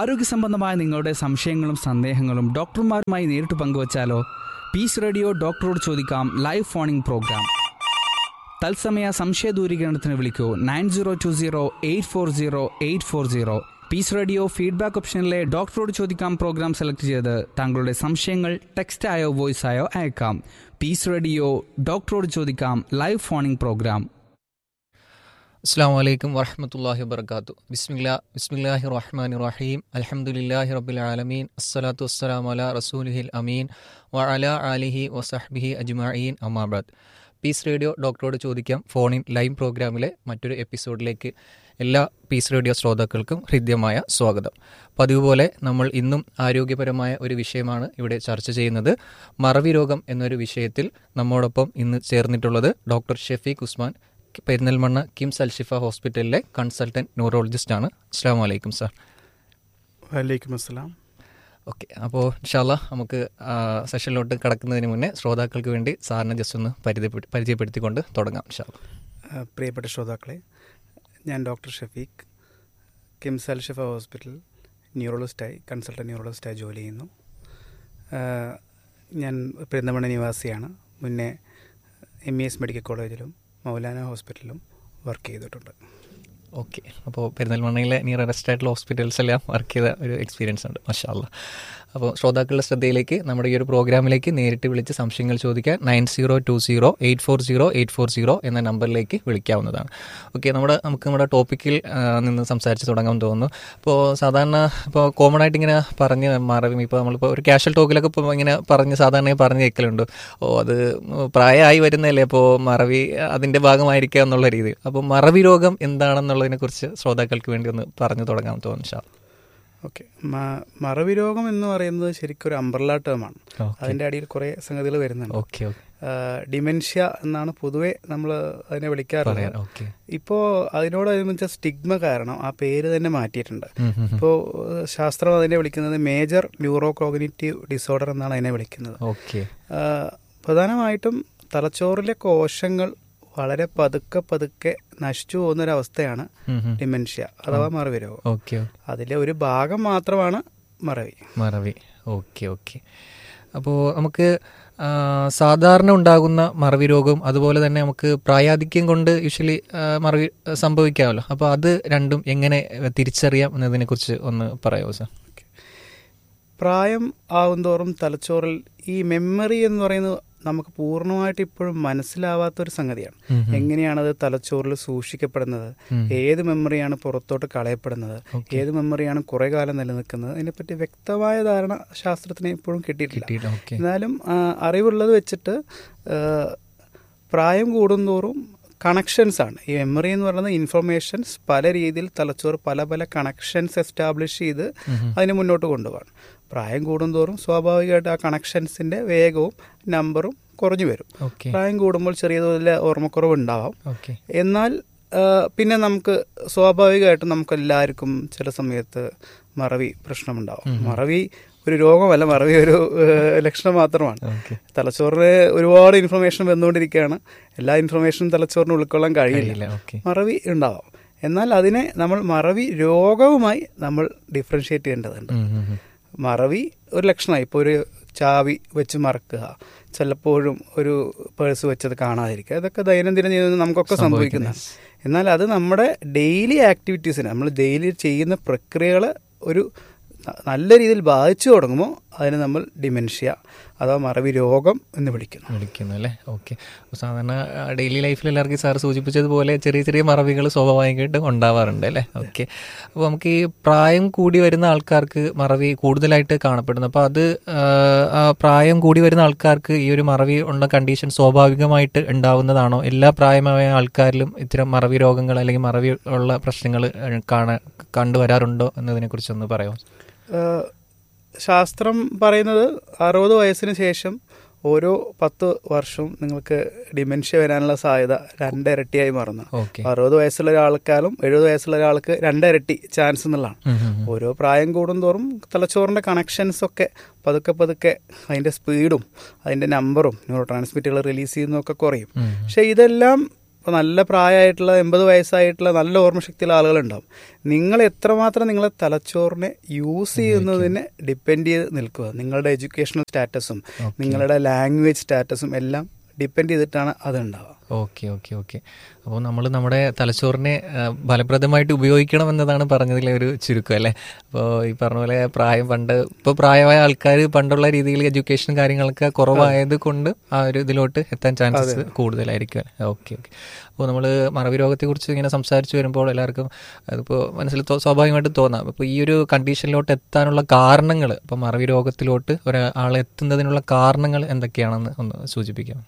ആരോഗ്യ സംബന്ധമായ നിങ്ങളുടെ സംശയങ്ങളും സന്ദേഹങ്ങളും ഡോക്ടർമാരുമായി നേരിട്ട് പങ്കുവച്ചാലോ പീസ് റേഡിയോ ഡോക്ടറോട് ചോദിക്കാം ലൈവ് ഫോണിംഗ് പ്രോഗ്രാം തത്സമയ സംശയ ദൂരീകരണത്തിന് വിളിക്കൂ nine zero two zero eight four zero eight four zero Peace radio feedback ഓപ്ഷനിലെ ഡോക്ടറോട് ചോദിക്കാം പ്രോഗ്രാം സെലക്ട് ചെയ്ത് താങ്കളുടെ സംശയങ്ങൾ ടെക്സ്റ്റ് ആയോ വോയിസ് ആയോ അയക്കാം പീസ് റേഡിയോ ഡോക്ടറോട് ചോദിക്കാം ലൈവ് ഫോണിംഗ് പ്രോഗ്രാം അസ്സാം വലൈക്കും വറഹമത്തല്ലാഹി വബർക്കാത്തു ബിസ്മില്ലാ ബിസ്മില്ലാഹി റഹ്മാൻ റഹീം അൽഹംദുലില്ലാഹി റബ്ബിൽ ആലമീൻ അസ്സലാത്തു വസ്സലാം അല റസൂലിഹിൽ അമീൻ വ അല ആലിഹി വസഹ്ബിഹി അജ്മഈൻ അമാബാദ് പീസ് റേഡിയോ ഡോക്ടറോട് ചോദിക്കാം ഫോണിൻ ലൈവ് പ്രോഗ്രാമിലെ മറ്റൊരു എപ്പിസോഡിലേക്ക് എല്ലാ പീസ് റേഡിയോ ശ്രോതാക്കൾക്കും ഹൃദ്യമായ സ്വാഗതം പതിവ് പോലെ നമ്മൾ ഇന്നും ആരോഗ്യപരമായ ഒരു വിഷയമാണ് ഇവിടെ ചർച്ച ചെയ്യുന്നത് മറവി രോഗം എന്നൊരു വിഷയത്തിൽ നമ്മോടൊപ്പം ഇന്ന് ചേർന്നിട്ടുള്ളത് ഡോക്ടർ ഷെഫീഖ് ഉസ്മാൻ പെരിന്തൽമണ്ണ കിംസ് അൽഷിഫ ഹോസ്പിറ്റലിലെ കൺസൾട്ടൻറ്റ് ന്യൂറോളജിസ്റ്റ് ആണ് അസ്സാം വലൈക്കും സാർ വലൈക്കും അസ്സലാം ഓക്കെ അപ്പോൾ ഇൻഷാല്ല നമുക്ക് ആ, സെഷനിലോട്ട് കടക്കുന്നതിന് മുന്നേ ശ്രോതാക്കൾക്ക് വേണ്ടി സാറിനെ ജസ്റ്റ് ഒന്ന് പരിചയപ്പെടു പരിചയപ്പെടുത്തിക്കൊണ്ട് തുടങ്ങാം ഇൻഷാല്ല ആ, പ്രിയപ്പെട്ട ശ്രോതാക്കളെ ഞാൻ ഡോക്ടർ ഷഫീഖ് കിംസ് അൽ ഷിഫ ഹോസ്പിറ്റൽ ന്യൂറോളജിസ്റ്റായി കൺസൾട്ടൻറ്റ് ന്യൂറോളജിസ്റ്റായി ജോലി ചെയ്യുന്നു ആ, ഞാൻ പെരുന്തമണ്ണ നിവാസിയാണ് മുന്നേ എം ഇ എസ് മെഡിക്കൽ കോളേജിലും മൗലാന ഹോസ്പിറ്റലിലും വർക്ക് ചെയ്തിട്ടുണ്ട് ഓക്കെ അപ്പോൾ പെരിന്തൽമണ്ണയിലെ നിയറസ്റ്റ് ആയിട്ടുള്ള ഹോസ്പിറ്റൽസ് എല്ലാം വർക്ക് ചെയ്ത ഒരു എക്സ്പീരിയൻസ് ഉണ്ട് മഷാല്ല അപ്പോൾ ശ്രോതാക്കളുടെ ശ്രദ്ധയിലേക്ക് നമ്മുടെ ഈ ഒരു പ്രോഗ്രാമിലേക്ക് നേരിട്ട് വിളിച്ച് സംശയങ്ങൾ ചോദിക്കാൻ nine zero two zero eight four zero eight four zero എന്ന നമ്പറിലേക്ക് വിളിക്കാവുന്നതാണ് ഓക്കെ നമ്മുടെ നമുക്ക് നമ്മുടെ ടോപ്പിക്കിൽ ആ, നിന്ന് സംസാരിച്ച് തുടങ്ങാൻ തോന്നുന്നു അപ്പോൾ സാധാരണ ഇപ്പോൾ കോമൺ ആയിട്ട് ഇങ്ങനെ പറഞ്ഞ് മറവി ഇപ്പോൾ നമ്മളിപ്പോൾ ഒരു ക്യാഷ്വൽ ടോക്കിലൊക്കെ ഇപ്പോൾ ഇങ്ങനെ പറഞ്ഞ് സാധാരണ പറഞ്ഞ് കേൾക്കലുണ്ട് ഓ അത് പ്രായമായി വരുന്നതല്ലേ അപ്പോൾ മറവി അതിൻ്റെ ഭാഗമായിരിക്കുക എന്നുള്ള രീതി അപ്പോൾ മറവി രോഗം എന്താണെന്നുള്ളതിനെ കുറിച്ച് ശ്രോതാക്കൾക്ക് വേണ്ടി ഒന്ന് പറഞ്ഞു തുടങ്ങാൻ തോന്നുന്നു ഷാ ഓക്കെ മറവി രോഗം എന്ന് പറയുന്നത് ശരിക്കും ഒരു അംബ്രല ടേമാണ് അതിൻ്റെ അടിയിൽ കുറേ സംഗതികൾ വരുന്നുണ്ട് ഓക്കെ ഓക്കെ ഡിമെൻഷ്യ എന്നാണ് പൊതുവെ നമ്മൾ അതിനെ വിളിക്കാറുള്ളത് പറയാം ഓക്കെ ഇപ്പോൾ അതിനോടനുബന്ധിച്ച സ്റ്റിഗ്മ കാരണം ആ പേര് തന്നെ മാറ്റിയിട്ടുണ്ട് ഇപ്പോൾ ശാസ്ത്രം അതിനെ വിളിക്കുന്നത് മേജർ ന്യൂറോ കോഗ്നിറ്റീവ് ഡിസോർഡർ എന്നാണ് അതിനെ വിളിക്കുന്നത് ഓക്കെ ആ, പ്രധാനമായിട്ടും തലച്ചോറിലെ കോശങ്ങൾ വളരെ പതുക്കെ പതുക്കെ നശിച്ചു പോകുന്നൊരവസ്ഥയാണ് ഡിമെൻഷ്യ അഥവാ മറവി രോഗം ഓക്കെ അതിലെ ഒരു ഭാഗം മാത്രമാണ് മറവി മറവി ഓക്കെ ഓക്കെ അപ്പോൾ നമുക്ക് ആ, സാധാരണ ഉണ്ടാകുന്ന മറവി രോഗവും അതുപോലെ തന്നെ നമുക്ക് പ്രായാധിക്യം കൊണ്ട് യൂഷ്വലി മറവി ആ, സംഭവിക്കാമല്ലോ അപ്പോൾ അത് രണ്ടും എങ്ങനെ തിരിച്ചറിയാം എന്നതിനെ കുറിച്ച് ഒന്ന് പറയാമോ സാർ പ്രായം ആവുന്തോറും തലച്ചോറിൽ ഈ മെമ്മറി എന്ന് പറയുന്നത് നമുക്ക് പൂർണ്ണമായിട്ട് ഇപ്പോഴും മനസ്സിലാവാത്തൊരു സംഗതിയാണ് എങ്ങനെയാണത് തലച്ചോറിൽ സൂക്ഷിക്കപ്പെടുന്നത് ഏത് മെമ്മറിയാണ് പുറത്തോട്ട് കളയപ്പെടുന്നത് ഏത് മെമ്മറിയാണ് കുറെ കാലം നിലനിൽക്കുന്നത് അതിനെപ്പറ്റി വ്യക്തമായ ധാരണ ശാസ്ത്രത്തിന് ഇപ്പോഴും കിട്ടിയിട്ടില്ല കിട്ടിയിട്ട് ഓക്കെ എന്നാലും ആ, അറിവുള്ളത് വെച്ചിട്ട് ആ, പ്രായം കൂടുന്തോറും കണക്ഷൻസ് ആണ് ഈ മെമ്മറി എന്ന് പറയുന്നത് ഇൻഫർമേഷൻസ് പല രീതിയിൽ തലച്ചോറ് പല പല കണക്ഷൻസ് എസ്റ്റാബ്ലിഷ് ചെയ്ത് അതിനെ മുന്നോട്ട് കൊണ്ടുപോകണം പ്രായം കൂടുന്തോറും സ്വാഭാവികമായിട്ട് ആ കണക്ഷൻസിന്റെ വേഗവും നമ്പറും കുറഞ്ഞു വരും ഓക്കെ പ്രായം കൂടുമ്പോൾ ചെറിയ തോതിൽ ഓർമ്മക്കുറവ് ഉണ്ടാവാം ഓക്കെ എന്നാൽ ആ, പിന്നെ നമുക്ക് സ്വാഭാവികമായിട്ടും നമുക്ക് എല്ലാവർക്കും ചില സമയത്ത് മറവി പ്രശ്നമുണ്ടാവും മറവി ഒരു രോഗമല്ല മറവി ഒരു ഏഹ്, ലക്ഷണം മാത്രമാണ് ഓക്കെ തലച്ചോറിന് ഒരുപാട് ഇൻഫർമേഷൻ വന്നുകൊണ്ടിരിക്കുകയാണ് എല്ലാ ഇൻഫർമേഷനും തലച്ചോറിന് ഉൾക്കൊള്ളാൻ കഴിയില്ല കഴിയില്ല ഓക്കെ മറവി ഉണ്ടാവാം എന്നാൽ അതിനെ നമ്മൾ മറവി രോഗവുമായി നമ്മൾ ഡിഫറൻഷിയേറ്റ് ചെയ്യേണ്ടതുണ്ട് മറവി ഒരു ലക്ഷണമായി ഇപ്പോൾ ഒരു ചാവി വെച്ച് മറക്കുക ചിലപ്പോഴും ഒരു പേഴ്സ് വെച്ചത് കാണാതിരിക്കുക ഇതൊക്കെ ദൈനംദിന ജീവിതത്തിൽ നമുക്കൊക്കെ സംഭവിക്കുന്നതാണ് എന്നാൽ അത് നമ്മുടെ ഡെയിലി ആക്ടിവിറ്റീസിന് നമ്മൾ ഡെയിലി ചെയ്യുന്ന പ്രക്രിയകൾ ഒരു ന- നല്ല രീതിയിൽ ബാധിച്ചു തുടങ്ങുമ്പോൾ അതിന് നമ്മൾ ഡിമെൻഷ്യ അഥവാ മറവി രോഗം എന്ന് വിളിക്കുന്നു വിളിക്കുന്നു അല്ലേ ഓക്കെ സാധാരണ ഡെയിലി ലൈഫിൽ എല്ലാവർക്കും സാർ സൂചിപ്പിച്ചതുപോലെ ചെറിയ ചെറിയ മറവികൾ സ്വാഭാവികമായിട്ടും ഉണ്ടാവാറുണ്ട് അല്ലേ ഓക്കെ അപ്പോൾ നമുക്ക് ഈ പ്രായം കൂടി വരുന്ന ആൾക്കാർക്ക് മറവി കൂടുതലായിട്ട് കാണപ്പെടുന്നു അപ്പോൾ അത് ആ, ആ പ്രായം കൂടി വരുന്ന ആൾക്കാർക്ക് ഈ ഒരു മറവി ഉള്ള കണ്ടീഷൻ സ്വാഭാവികമായിട്ട് ഉണ്ടാവുന്നതാണോ എല്ലാ പ്രായമായ ആൾക്കാരിലും ഇത്തരം മറവി രോഗങ്ങൾ അല്ലെങ്കിൽ മറവി ഉള്ള പ്രശ്നങ്ങൾ കാണാൻ കണ്ടുവരാറുണ്ടോ എന്നതിനെ കുറിച്ചൊന്ന് പറയാമോ ഏഹ് ശാസ്ത്രം പറയുന്നത് അറുപത് വയസ്സിന് ശേഷം ഓരോ പത്ത് വർഷവും നിങ്ങൾക്ക് ഡിമെൻഷ്യ വരാനുള്ള സാധ്യത രണ്ടിരട്ടിയായി മാറുന്നു ഓക്കെ അറുപത് വയസ്സുള്ള ഒരാൾക്കാളും എഴുപത് വയസ്സുള്ള ഒരാൾക്ക് രണ്ടിരട്ടി ചാൻസ് എന്നുള്ളതാണ് ഓരോ പ്രായം കൂടുന്തോറും തലച്ചോറിന്റെ കണക്ഷൻസ് ഒക്കെ പതുക്കെ പതുക്കെ അതിന്റെ സ്പീഡും അതിന്റെ നമ്പറും ന്യൂറോ ട്രാൻസ്മിറ്റുകൾ റിലീസ് ചെയ്യുന്നതൊക്കെ കുറയും പക്ഷെ ഇതെല്ലാം ഇപ്പോൾ നല്ല പ്രായമായിട്ടുള്ള എൺപത് വയസ്സായിട്ടുള്ള നല്ല ഓർമ്മശക്തിയുള്ള ആളുകളുണ്ടാവും നിങ്ങൾ എത്രമാത്രം നിങ്ങളെ തലച്ചോറിനെ യൂസ് ചെയ്യുന്നതിനെ ഡിപ്പെൻഡ് ചെയ്ത് നിൽക്കുക നിങ്ങളുടെ എഡ്യൂക്കേഷണൽ സ്റ്റാറ്റസും നിങ്ങളുടെ ലാംഗ്വേജ് സ്റ്റാറ്റസും എല്ലാം ഡിപ്പെൻഡ് ചെയ്തിട്ടാണ് അത് ഉണ്ടാവുക ഓക്കെ ഓക്കെ ഓക്കെ അപ്പോൾ നമ്മൾ നമ്മുടെ തലച്ചോറിനെ ആ, ഫലപ്രദമായിട്ട് ഉപയോഗിക്കണം എന്നതാണ് പറഞ്ഞതിലെ ഒരു ചുരുക്കം അല്ലേ അപ്പോൾ ഈ പറഞ്ഞ പോലെ പ്രായം പണ്ട് ഇപ്പോൾ പ്രായമായ ആൾക്കാർ പണ്ടുള്ള രീതിയിൽ എഡ്യൂക്കേഷൻ കാര്യങ്ങളൊക്കെ കുറവായത് കൊണ്ട് ആ ഒരു ഇതിലോട്ട് എത്താൻ ചാൻസസ് കൂടുതലായിരിക്കും ഓക്കെ ഓക്കെ അപ്പോൾ നമ്മൾ മറവി രോഗത്തെക്കുറിച്ച് ഇങ്ങനെ സംസാരിച്ച് വരുമ്പോൾ എല്ലാവർക്കും അതിപ്പോൾ മനസ്സിൽ തോ- സ്വാഭാവികമായിട്ട് തോന്നാം അപ്പോൾ ഈ ഒരു കണ്ടീഷനിലോട്ട് എത്താനുള്ള കാരണങ്ങൾ ഇപ്പോൾ മറവി രോഗത്തിലോട്ട് ഒരാൾ എത്തുന്നതിനുള്ള കാരണങ്ങൾ എന്തൊക്കെയാണെന്ന് ഒന്ന് സൂചിപ്പിക്കാം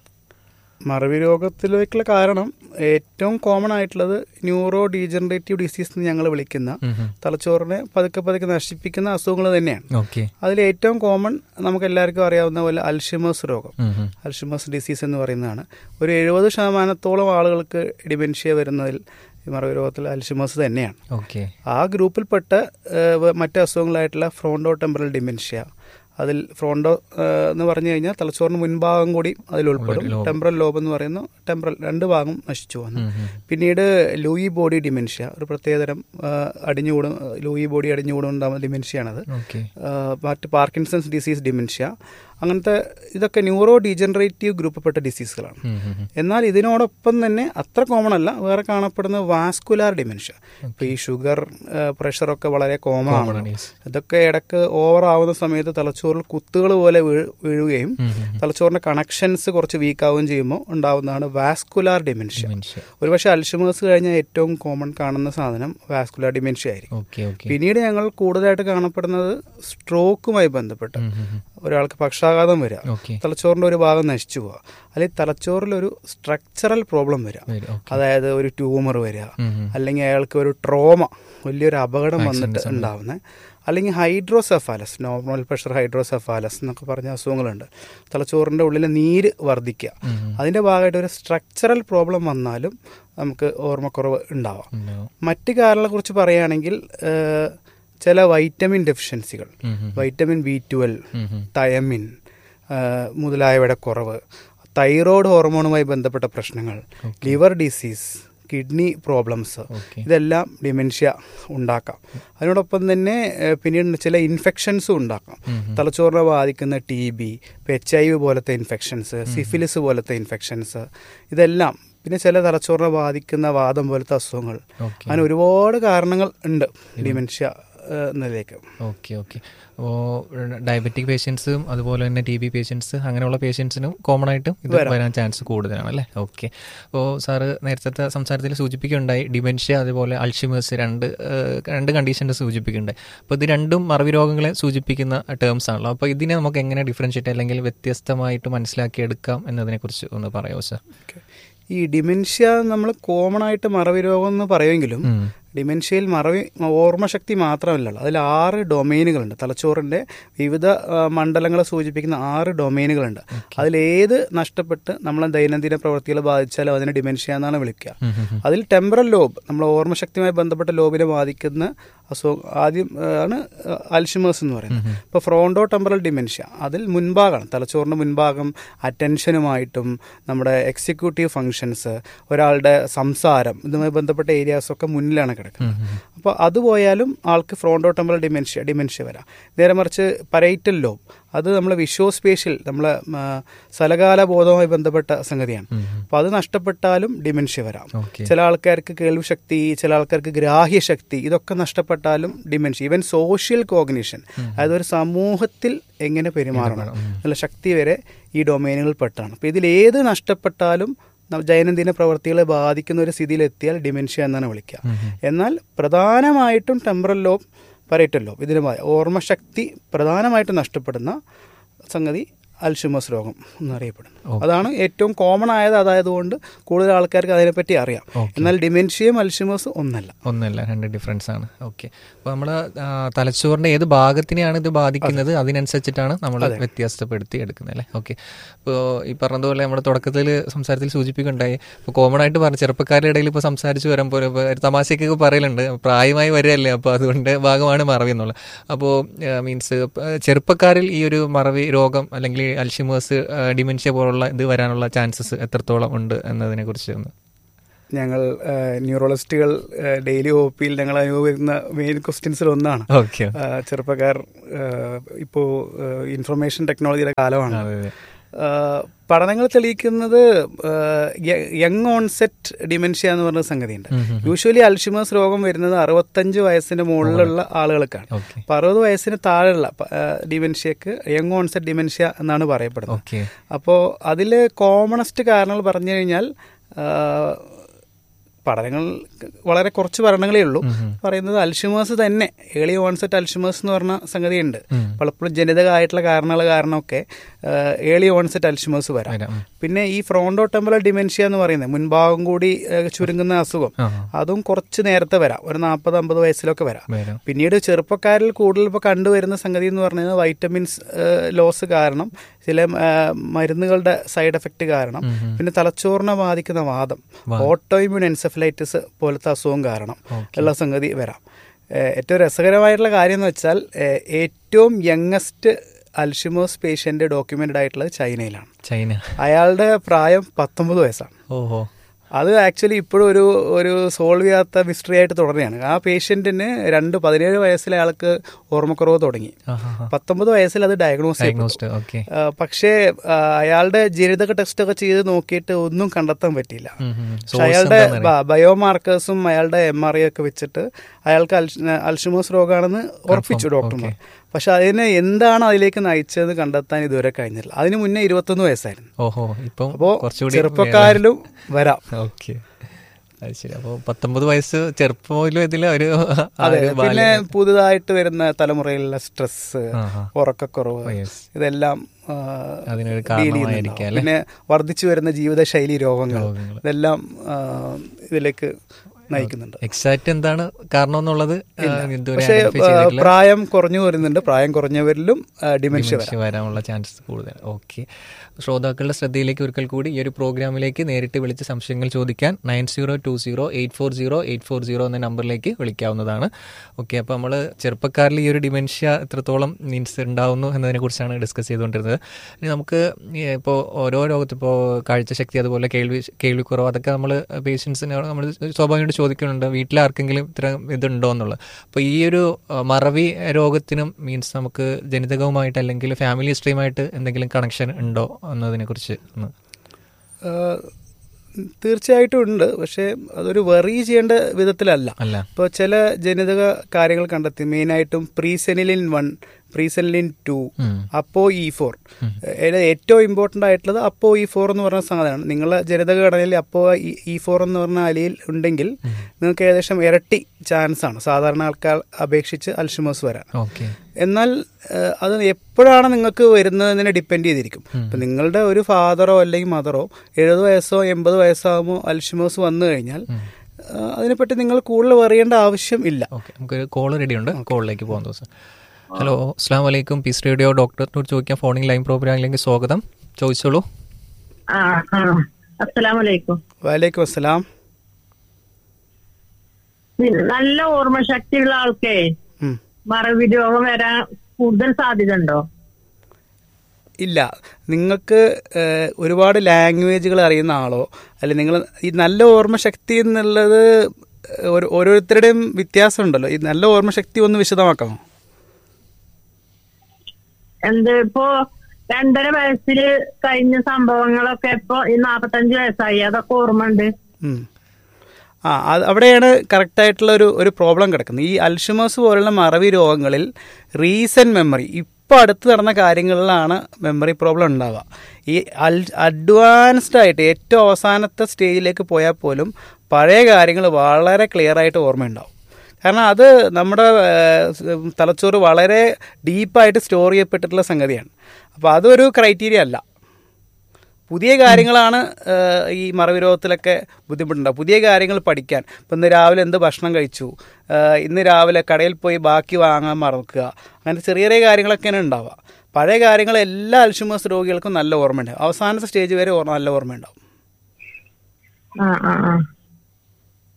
മറവി രോഗത്തിലേക്കുള്ള കാരണം ഏറ്റവും കോമൺ ആയിട്ടുള്ളത് ന്യൂറോ ഡീജനറേറ്റീവ് ഡിസീസ് എന്ന് ഞങ്ങൾ വിളിക്കുന്ന തലച്ചോറിനെ പതുക്കെ പതുക്കെ നശിപ്പിക്കുന്ന അസുഖങ്ങൾ തന്നെയാണ് ഓക്കെ അതിൽ ഏറ്റവും കോമൺ നമുക്ക് എല്ലാവർക്കും അറിയാവുന്ന പോലെ അൽഷിമേഴ്സ് രോഗം അൽഷിമേഴ്സ് ഡിസീസ് എന്ന് പറയുന്നതാണ് ഒരു എഴുപത് ശതമാനത്തോളം ആളുകൾക്ക് ഡിമെൻഷ്യ വരുന്നതിൽ ഈ മറവി രോഗത്തിൽ അൽഷിമേഴ്സ് തന്നെയാണ് ഓക്കെ ആ ഗ്രൂപ്പിൽപ്പെട്ട ഏഹ്, വ- മറ്റ് അസുഖങ്ങളായിട്ടുള്ള ഫ്രോണ്ടോ ടെമ്പറൽ ഡിമെൻഷ്യ അതിൽ ഫ്രോണ്ടോ ഏഹ്, എന്ന് പറഞ്ഞു കഴിഞ്ഞാൽ തലച്ചോറിന് മുൻഭാഗം കൂടി അതിൽ ഉൾപ്പെടും ടെമ്പറൽ ലോബ് എന്ന് പറയുന്ന ടെമ്പറൽ രണ്ട് ഭാഗം നശിച്ചു വന്നു പിന്നീട് ലൂയി ബോഡി ഡിമെൻഷ്യ ഒരു പ്രത്യേകതരം ഏഹ്, അടിഞ്ഞുകൂടും ലൂയി ബോഡി അടിഞ്ഞുകൂടും ഉണ്ടാകുന്ന ഡിമെൻഷ്യയാണത് ഓക്കെ ആഹ് മറ്റ് പാർക്കിൻസൺസ് ഡിസീസ് ഡിമെൻഷ്യ അങ്ങനത്തെ ഇതൊക്കെ ന്യൂറോ ഡീജനറേറ്റീവ് ഗ്രൂപ്പിൽപ്പെട്ട ഡിസീസുകളാണ് എന്നാൽ ഇതിനോടൊപ്പം തന്നെ അത്ര കോമൺ അല്ല വേറെ കാണപ്പെടുന്ന വാസ്കുലാർ ഡിമെൻഷ്യ ഇപ്പോൾ ഈ ഷുഗർ പ്രഷറൊക്കെ വളരെ കോമൺ ആണ് yes. ഇതൊക്കെ ഇടയ്ക്ക് ഓവർ ആവുന്ന സമയത്ത് തലച്ചോറിൽ കുത്തുകൾ പോലെ വീഴ് വീഴുകയും തലച്ചോറിന്റെ കണക്ഷൻസ് കുറച്ച് വീക്ക് ആവുകയും ചെയ്യുമ്പോൾ ഉണ്ടാവുന്നതാണ് വാസ്കുലാർ ഡിമെൻഷ്യ ഡിമെൻഷ്യ ഒരുപക്ഷെ അൽഷിമേഴ്സ് കഴിഞ്ഞാൽ ഏറ്റവും കോമൺ കാണുന്ന സാധനം വാസ്കുലാർ ഡിമെൻഷ്യ ആയിരിക്കും ഓക്കെ ഓക്കെ പിന്നീട് ഞങ്ങൾ കൂടുതലായിട്ട് കാണപ്പെടുന്നത് സ്ട്രോക്കുമായി ബന്ധപ്പെട്ട് ഒരാൾക്ക് പക്ഷാഘാതം വരിക ഓക്കെ തലച്ചോറിന്റെ ഒരു ഭാഗം നശിച്ചു പോവുക അല്ലെങ്കിൽ തലച്ചോറിൽ ഒരു സ്ട്രക്ചറൽ പ്രോബ്ലം വരിക അതായത് ഒരു ട്യൂമർ വരിക അല്ലെങ്കിൽ അയാൾക്ക് ഒരു ട്രോമ വലിയൊരു അപകടം വന്നിട്ട് ഉണ്ടാവുന്നത് അല്ലെങ്കിൽ ഹൈഡ്രോസെഫാലസ് നോർമൽ പ്രഷർ ഹൈഡ്രോസെഫാലസ് എന്നൊക്കെ പറഞ്ഞ അസുഖങ്ങളുണ്ട് തലച്ചോറിൻ്റെ ഉള്ളിൽ നീര് വർദ്ധിക്കുക അതിൻ്റെ ഭാഗമായിട്ട് ഒരു സ്ട്രക്ചറൽ പ്രോബ്ലം വന്നാലും നമുക്ക് ഓർമ്മക്കുറവ് ഉണ്ടാവാം മറ്റ് കാരണങ്ങളെക്കുറിച്ച് പറയുകയാണെങ്കിൽ ഏഹ്, ചില വൈറ്റമിൻ ഡെഫിഷ്യൻസികൾ വൈറ്റമിൻ ബി ട്വൽവ് തയമിൻ ഏഹ്, മുതലായവയുടെ കുറവ് തൈറോയ്ഡ് ഹോർമോണുമായി ബന്ധപ്പെട്ട പ്രശ്നങ്ങൾ liver disease kidney problems okay ഇതെല്ലാം ഡിമെൻഷ്യ ഉണ്ടാക്കാം അതിനോടൊപ്പം തന്നെ ഏഹ്, പിന്നീട് ചില ഇൻഫെക്ഷൻസും ഉണ്ടാക്കാം തലച്ചോറിനെ ബാധിക്കുന്ന T B H I V പോലത്തെ ഇൻഫെക്ഷൻസ് സിഫിലിസ് പോലത്തെ ഇൻഫെക്ഷൻസ് ഇതെല്ലാം പിന്നെ ചില തലച്ചോറിനെ ബാധിക്കുന്ന വാദം പോലത്തെ അസുഖങ്ങൾ ഓക്കെ അങ്ങനെ ഒരുപാട് കാരണങ്ങൾ ഉണ്ട് ഡിമെൻഷ്യ ഏഹ്, എന്നതിലേക്ക് ഓക്കെ ഓക്കെ അപ്പോൾ ഡയബറ്റിക് പേഷ്യൻസും അതുപോലെ തന്നെ ടി ബി പേഷ്യൻസ് അങ്ങനെയുള്ള പേഷ്യൻസിനും കോമൺ ആയിട്ടും ഇത് വരാൻ ചാൻസ് കൂടുതലാണ് അല്ലേ ഓക്കെ അപ്പോൾ സാറ് നേരത്തെ സംസാരത്തിൽ സൂചിപ്പിക്കുകയുണ്ടായി ഡിമെൻഷ്യ അതുപോലെ അൾഷിമേഴ്സ് രണ്ട് ഏഹ്, രണ്ട് കണ്ടീഷൻസ് സൂചിപ്പിക്കുന്നുണ്ട് അപ്പോൾ ഇത് രണ്ടും മറവി രോഗങ്ങളെ സൂചിപ്പിക്കുന്ന ടേംസ് ആണല്ലോ അപ്പോൾ ഇതിനെ നമുക്ക് എങ്ങനെ ഡിഫറൻഷ്യേറ്റ് അല്ലെങ്കിൽ വ്യത്യസ്തമായിട്ട് മനസ്സിലാക്കിയെടുക്കാം എന്നതിനെക്കുറിച്ച് ഒന്ന് പറയാമോ സാർ ഈ ഡിമെൻഷ്യ നമ്മൾ കോമൺ ആയിട്ട് മറവി രോഗം എന്ന് പറയുമെങ്കിലും ഡിമെൻഷ്യയിൽ മറവി ഓർമ്മശക്തി മാത്രമല്ല അതിൽ ആറ് ഡൊമൈനുകളുണ്ട് തലച്ചോറിന്റെ വിവിധ ആ, മണ്ഡലങ്ങളെ സൂചിപ്പിക്കുന്ന ആറ് ഡൊമൈനുകളുണ്ട് അതിലേത് നഷ്ടപ്പെട്ട് നമ്മളെ ദൈനംദിന പ്രവൃത്തികളെ ബാധിച്ചാലും അതിനെ ഡിമെൻഷ്യ എന്നാണ് വിളിക്കുക അതിൽ ടെമ്പറൽ ലോബ് നമ്മളെ ഓർമ്മശക്തിയുമായി ബന്ധപ്പെട്ട ലോബിനെ ബാധിക്കുന്ന അസുഖം ആദ്യം ആ, ആണ് അൽഷിമേഴ്സ് എന്ന് പറയുന്നത് ഇപ്പോൾ ഫ്രോണ്ടോ ടെമ്പറൽ ഡിമെൻഷ്യ അതിൽ മുൻഭാഗമാണ് തലച്ചോറിന്റെ മുൻഭാഗം അറ്റൻഷനുമായിട്ടും നമ്മുടെ എക്സിക്യൂട്ടീവ് ഫങ്ഷൻസ് ഒരാളുടെ സംസാരം ഇതുമായി ബന്ധപ്പെട്ട ഏരിയാസൊക്കെ മുന്നിലാണ് കിടക്കുന്നത് അപ്പോൾ അത് പോയാലും ആൾക്ക് ഫ്രോണ്ടോ ടെമ്പറൽ ഡിമെൻഷ്യ ഡിമെൻഷ്യ വരാം നേരെ മറിച്ച് പരൈറ്റൽ ലോബ് അത് നമ്മളെ വിഷ്വോസ്പേഷ്യൽ നമ്മളെ ആ, സ്ഥലകാല ബോധവുമായി ബന്ധപ്പെട്ട സംഗതിയാണ് അപ്പോൾ അത് നഷ്ടപ്പെട്ടാലും ഡിമെൻഷ്യ വരാം ഓക്കെ ചില ആൾക്കാർക്ക് കേൾവി ശക്തി ചില ആൾക്കാർക്ക് ഗ്രാഹ്യശക്തി ഇതൊക്കെ നഷ്ടപ്പെട്ടാലും ഡിമെൻഷ്യ ഈവൻ സോഷ്യൽ കോഗ്നിഷൻ അതായത് ഒരു സമൂഹത്തിൽ എങ്ങനെ പെരുമാറണം എന്നുള്ള ശക്തി വരെ ഈ ഡൊമൈനുകളിൽ പെട്ടാണ് അപ്പോൾ ഇതിൽ ഏത് നഷ്ടപ്പെട്ടാലും ന- ദൈനംദിന പ്രവർത്തികളെ ബാധിക്കുന്ന ഒരു സ്ഥിതിയിലെത്തിയാൽ ഡിമെൻഷ്യ എന്നാണ് വിളിക്കുക എന്നാൽ പ്രധാനമായിട്ടും ടെമ്പറൽ ലോബ് പരേറ്റൽ ലോബ് ഇതിന് ബാ- ഓർമ്മശക്തി പ്രധാനമായിട്ടും നഷ്ടപ്പെടുന്ന സംഗതി അൽഷിമസ് രോഗം എന്നറിയപ്പെടുന്നു അതാണ് ഏറ്റവും കോമൺ ആയത് അതായതുകൊണ്ട് കൂടുതൽ ആൾക്കാർക്ക് അതിനെപ്പറ്റി അറിയാം എന്നാൽ ഡിമെൻഷ്യയും അൽഷിമേഴ്സും ഒന്നല്ല ഒന്നല്ല രണ്ട് ഡിഫറൻസ് ആണ് ഓക്കെ അപ്പോൾ നമ്മൾ തലച്ചോറിന്റെ ഏത് ഭാഗത്തിനെയാണ് ഇത് ബാധിക്കുന്നത് അതിനനുസരിച്ചിട്ടാണ് നമ്മൾ വ്യത്യാസപ്പെടുത്തി എടുക്കുന്നത് അല്ലേ ഓക്കെ ഇപ്പോൾ ഈ പറഞ്ഞതുപോലെ നമ്മുടെ തുടക്കത്തിൽ സംസാരത്തിൽ സൂചിപ്പിക്കുന്നുണ്ടായി ഇപ്പോൾ കോമൺ ആയിട്ട് പറഞ്ഞ ചെറുപ്പക്കാരുടെ ഇടയിൽ ഇപ്പോൾ സംസാരിച്ച് വരുമ്പോൾ ഇപ്പോൾ ഒരു തമാശയ്ക്കൊക്കെ പറയലുണ്ട് പ്രായമായി വരികയല്ലേ അപ്പോൾ അതുകൊണ്ട് ഭാഗമാണ് മറവി എന്നുള്ളത് അപ്പോൾ മീൻസ് ചെറുപ്പക്കാരിൽ ഈ ഒരു മറവി രോഗം അല്ലെങ്കിൽ അൽഷിമേഴ്സ് ഡിമെൻഷ്യ പോലുള്ള ഇത് വരാനുള്ള ചാൻസസ് എത്രത്തോളം ഉണ്ട് എന്നതിനെ കുറിച്ച് ഒന്ന് ഞങ്ങൾ ന്യൂറോളജിസ്റ്റുകൾ ഡെയിലി ഒ പിയിൽ ഞങ്ങൾ അനുഭവിക്കുന്ന മെയിൻ ക്വസ്റ്റ്യൻസിൽ ഒന്നാണ് ഓക്കെ ആ, ചെറുപ്പക്കാർ ഇപ്പോൾ ഇൻഫർമേഷൻ ടെക്നോളജിയുടെ കാലമാണ് അതെ അതെ ആ, പഠനങ്ങൾ തെളിയിക്കുന്നത് യങ് ഓൺസെറ്റ് ഡിമെൻഷ്യ എന്ന് പറഞ്ഞ സംഗതിയുണ്ട് ഉം, ഉം. യൂഷ്വലി അൽഷിമേഴ്സ് രോഗം വരുന്നത് അറുപത്തഞ്ച് വയസ്സിന് മുകളിലുള്ള ആളുകൾക്കാണ് ഓക്കെ അപ്പൊ അറുപത് വയസ്സിന് താഴെയുള്ള ഡിമെൻഷ്യക്ക് യങ് ഓൺസെറ്റ് ഡിമെൻഷ്യ എന്നാണ് പറയപ്പെടുന്നത് ഓക്കെ അപ്പോൾ അതിൽ കോമണസ്റ്റ് കാരണങ്ങൾ പറഞ്ഞു കഴിഞ്ഞാൽ ആ, പഠനങ്ങൾ വളരെ കുറച്ച് പഠനങ്ങളേ ഉള്ളൂ പറയുന്നത് അൽഷിമേഴ്സ് തന്നെ ഏളി ഓൺസെറ്റ് അൽഷിമേഴ്സ് എന്ന് പറഞ്ഞ സംഗതിയുണ്ട് ഉം. പലപ്പോഴും ജനിതകമായിട്ടുള്ള കാരണങ്ങൾ കാരണമൊക്കെ ഏളി ഓൺസെറ്റ് അൽഷിമേഴ്സ് വരാം വരാം. ഉം. പിന്നെ ഈ ഫ്രോണ്ടോ ടെമ്പറൽ ഡിമെൻഷ്യ എന്ന് പറയുന്നത് മുൻഭാഗം കൂടി ഏ, ചുരുങ്ങുന്ന അസുഖം ആ അതും കുറച്ച് നേരത്തെ വരാം ഒരു നാൽപ്പത് അമ്പത് വയസ്സിലൊക്കെ വരാം വരാം പിന്നീട് ചെറുപ്പക്കാരിൽ കൂടുതൽ ഇപ്പോൾ കണ്ടുവരുന്ന സംഗതി എന്ന് പറഞ്ഞാൽ വൈറ്റമിൻസ് ലോസ് കാരണം ചില ആ, മരുന്നുകളുടെ സൈഡ് എഫക്റ്റ് കാരണം ഉം, ഉം. പിന്നെ തലച്ചോറിനെ ബാധിക്കുന്ന വാദം ഓട്ടോഇമ്യൂൺ എൻസെഫലൈറ്റിസ് പോലത്തെ അസുഖം കാരണം ഓക്കെ. ഉള്ള സംഗതി വരാം ഏഹ് ഏറ്റവും രസകരമായിട്ടുള്ള കാര്യം എന്ന് വെച്ചാൽ ഏഹ് ഏറ്റവും യങ്ങസ്റ്റ് അൽഷിമോസ് പേഷ്യന്റ് ഡോക്യുമെന്റഡ് ആയിട്ടുള്ളത് ചൈനയിലാണ് ചൈന അയാളുടെ പ്രായം പത്തൊമ്പത് വയസ്സാണ് ഓഹോ അത് ആക്ച്വലി ഇപ്പോഴും ഒരു ഒരു സോൾവ് ചെയ്യാത്ത മിസ്റ്ററി ആയിട്ട് തുടരുകയാണ് ആ പേഷ്യന്റിന് രണ്ട് പതിനേഴ് വയസ്സിലെ ആൾക്ക് ഓർമ്മക്കുറവ് തുടങ്ങി പത്തൊമ്പത് വയസ്സിൽ അത് ഡയഗ്നോസ് ചെയ്തു ഡയഗ്നോസ്ഡ് ഓക്കെ പക്ഷേ ആ, അയാളുടെ ജനിതക ടെസ്റ്റ് ഒക്കെ ചെയ്ത് നോക്കിയിട്ട് ഒന്നും കണ്ടെത്താൻ പറ്റിയില്ല പക്ഷെ അയാളുടെ ബയോമാർക്കേഴ്സും അയാളുടെ എം ആർ ഐ ഒക്കെ വെച്ചിട്ട് അയാൾക്ക് അൽഷിമോസ് രോഗമാണെന്ന് ഉറപ്പിച്ചു ഡോക്ടർമാർ പക്ഷെ അതിനെ എന്താണ് അതിലേക്ക് നയിച്ചതെന്ന് കണ്ടെത്താൻ ഇതുവരെ കഴിഞ്ഞില്ല അതിന് മുന്നേ ഇരുപത്തൊന്ന് വയസ്സായിരുന്നു ഓഹോ ഇപ്പം അപ്പോ കുറച്ചുകൂടി ചെറുപ്പക്കാരിലും വരാം ഓക്കെ അത് ശരി അപ്പോൾ പത്തൊമ്പത് വയസ്സ് ചെറുപ്പത്തിലും ഇതിൽ ഒരു ആ അതെ ഒരു ബാല്യം- പിന്നെ പുതുതായിട്ട് വരുന്ന തലമുറയിലുള്ള സ്ട്രെസ് ആഹാ. ഉറക്കക്കുറവ് Oh, yes. ഇതെല്ലാം ആ, അതിനൊരു deal കാരണമായിരിക്കാം ചെയ്യുന്നുണ്ടാവും. അല്ലേ? പിന്നെ വർദ്ധിച്ചു വരുന്ന ജീവിതശൈലി രോഗങ്ങൾ രോഗങ്ങൾ. ഇതെല്ലാം ആ, ഇതിലേക്ക് നയിക്കുന്നുണ്ട് എക്സാക്ട് എന്താണ് കാരണം എന്നുള്ളത് ആ, ഇതുവരെ പക്ഷേ identify ആ, ചെയ്തിട്ടില്ല. പ്രായം കുറഞ്ഞു വരുന്നുണ്ട് പ്രായം കുറഞ്ഞവരിലും ഡിമെൻഷ്യ വരാം ഡിമെൻഷ്യ വരാനുള്ള ചാൻസസ് കൂടുതൽ ഓക്കെ ശ്രോതാക്കളുടെ ശ്രദ്ധയിലേക്ക് ഒരിക്കൽ കൂടി ഈ ഒരു പ്രോഗ്രാമിലേക്ക് നേരിട്ട് വിളിച്ച് സംശയങ്ങൾ ചോദിക്കാൻ nine zero two zero eight four zero eight four zero എന്ന നമ്പറിലേക്ക് വിളിക്കാവുന്നതാണ് ഓക്കെ അപ്പോൾ നമ്മൾ ചെറുപ്പക്കാരിൽ ഈ ഒരു ഡിമെൻഷ്യ എത്രത്തോളം മീൻസ് ഉണ്ടാവുന്നു എന്നതിനെ കുറിച്ചാണ് ഡിസ്കസ് ചെയ്തുകൊണ്ടിരുന്നത് ഇനി നമുക്ക് ഇപ്പോൾ ഓരോ രോഗത്തിൽ ഇപ്പോൾ കാഴ്ചശക്തി അതുപോലെ കേൾവി കേൾവിക്കുറവ് അതൊക്കെ നമ്മൾ പേഷ്യൻസിന് നമ്മൾ സ്വാഭാവികമായിട്ട് ചോദിക്കുന്നുണ്ട് വീട്ടിൽ ആർക്കെങ്കിലും ഇത്തരം ഇതുണ്ടോ എന്നുള്ളത് അപ്പോൾ ഈ ഒരു ആ, മറവി രോഗത്തിനും മീൻസ് നമുക്ക് ജനിതകവുമായിട്ട് അല്ലെങ്കിൽ ഫാമിലി ഹിസ്റ്ററിയുമായിട്ട് എന്തെങ്കിലും കണക്ഷൻ ഉണ്ടോ എന്നതിനെ കുറിച്ച് ഒന്ന് ആ, തീർച്ചയായിട്ടും ഉണ്ട് പക്ഷേ അതൊരു വെറി ചെയ്യേണ്ട വിധത്തിലല്ല അല്ല ഇപ്പോൾ ചില ജനിതക കാര്യങ്ങൾ കണ്ടെത്തി മെയിനായിട്ടും പ്രീസെനിലിൻ വൺ പ്രീസെനിലിൻ ടു ഉം. അപ്പോ ഇ ഫോർ ഏറ്റവും ഇമ്പോർട്ടൻ്റ് ആയിട്ടുള്ളത് അപ്പോ ഇ ഫോർ എന്ന് പറഞ്ഞ സാധനമാണ് നിങ്ങളെ ജനിതക ഘടനയിൽ അപ്പോ ഇ ഫോർ എന്ന് പറഞ്ഞ അലിയിൽ ഉണ്ടെങ്കിൽ നിങ്ങൾക്ക് ഏകദേശം ഇരട്ടി ചാൻസ് ആണ് സാധാരണ ആൾക്കാർ അപേക്ഷിച്ച് അൽഷിമോസ് വരാൻ ഓക്കെ എന്നാൽ ഏഹ്, അത് എപ്പോഴാണ് നിങ്ങൾക്ക് വരുന്നതിനെ ഡിപ്പെൻഡ് ചെയ്തിരിക്കും ഇപ്പം നിങ്ങളുടെ ഒരു ഫാദറോ അല്ലെങ്കിൽ മദറോ എഴുപത് വയസ്സോ എൺപത് വയസ്സാകുമ്പോൾ അൽഷിമോസ് വന്നു കഴിഞ്ഞാൽ ഏഹ്, അതിനെപ്പറ്റി നിങ്ങൾ കൂടുതൽ അറിയേണ്ട ആവശ്യം ഇല്ല ഓക്കെ നമുക്കൊരു കോൾ റെഡി ഉണ്ട് കോളിലേക്ക് പോകാൻ ദിവസം ഹലോ അസ്സാം വലൈക്കും പീസ് റേഡിയോ ഡോക്ടറിനോട് ചോദിക്കാൻ ഫോണിംഗ് ലൈൻ പ്രോഗ്രാമിലേക്ക് സ്വാഗതം ചോദിച്ചോളൂ ആ ആ അസ്സലാമലൈക്കും വലൈക്കും അസ്സലാം നല്ല ഓർമ്മശക്തിയുള്ള ആൾക്കേ ഉം. മറവി രോഗം വരാൻ കൂടുതൽ സാധ്യത ഉണ്ടോ ഇല്ല നിങ്ങൾക്ക് ഏഹ്, ഒരുപാട് ലാംഗ്വേജുകൾ അറിയുന്ന ആളോ അല്ലെങ്കിൽ നിങ്ങൾ ഈ നല്ല ഓർമ്മശക്തി എന്നുള്ളത് ഒരു ഓരോരുത്തരുടെയും വ്യത്യാസമുണ്ടല്ലോ ഈ നല്ല ഓർമ്മശക്തി ഒന്ന് വിശദമാക്കാമോ എന്ത് ഇപ്പോ രണ്ടര വയസ്സില് കഴിഞ്ഞ സംഭവങ്ങളൊക്കെ ഇപ്പൊ ഈ നാപ്പത്തഞ്ച് വയസ്സായി അതൊക്കെ ഓർമ്മ ഉണ്ട് ഉം. ആ അത് അവിടെയാണ് കറക്റ്റായിട്ടുള്ള ഒരു ഒരു പ്രോബ്ലം കിടക്കുന്നത് ഈ അൽഷിമേഴ്സ് പോലുള്ള മറവി രോഗങ്ങളിൽ റീസെൻറ്റ് മെമ്മറി ഇപ്പോൾ അടുത്ത് നടന്ന കാര്യങ്ങളിലാണ് മെമ്മറി പ്രോബ്ലം ഉണ്ടാവുക ഈ അൽ അഡ്വാൻസ്ഡ് ആയിട്ട് ഏറ്റവും അവസാനത്തെ സ്റ്റേജിലേക്ക് പോയാൽ പോലും പഴയ കാര്യങ്ങൾ വളരെ ക്ലിയർ ആയിട്ട് ഓർമ്മയുണ്ടാവും കാരണം അത് നമ്മുടെ ഏഹ്, തലച്ചോറ് വളരെ ഡീപ്പായിട്ട് സ്റ്റോർ ചെയ്യപ്പെട്ടിട്ടുള്ള സംഗതിയാണ് അപ്പോൾ അതൊരു ക്രൈറ്റീരിയ അല്ല പുതിയ കാര്യങ്ങളാണ് ഏഹ്, ഈ മറവി രോഗത്തിലൊക്കെ ബുദ്ധിമുട്ടുണ്ടാവും പുതിയ കാര്യങ്ങൾ പഠിക്കാൻ ഇപ്പം ഇന്ന് രാവിലെ എന്ത് ഭക്ഷണം കഴിച്ചു ഏഹ്, ഇന്ന് രാവിലെ കടയിൽ പോയി ബാക്കി വാങ്ങാൻ മറക്കുക അങ്ങനത്തെ ചെറിയ ചെറിയ കാര്യങ്ങളൊക്കെയാണ് ഉണ്ടാവുക പഴയ കാര്യങ്ങൾ എല്ലാ അൽഷിമേഴ്സ് രോഗികൾക്കും നല്ല ഓർമ്മയുണ്ടാവും അവസാനത്തെ സ്റ്റേജ് വരെ ഓർമ്മ നല്ല ഓർമ്മയുണ്ടാവും ആ ആ ആ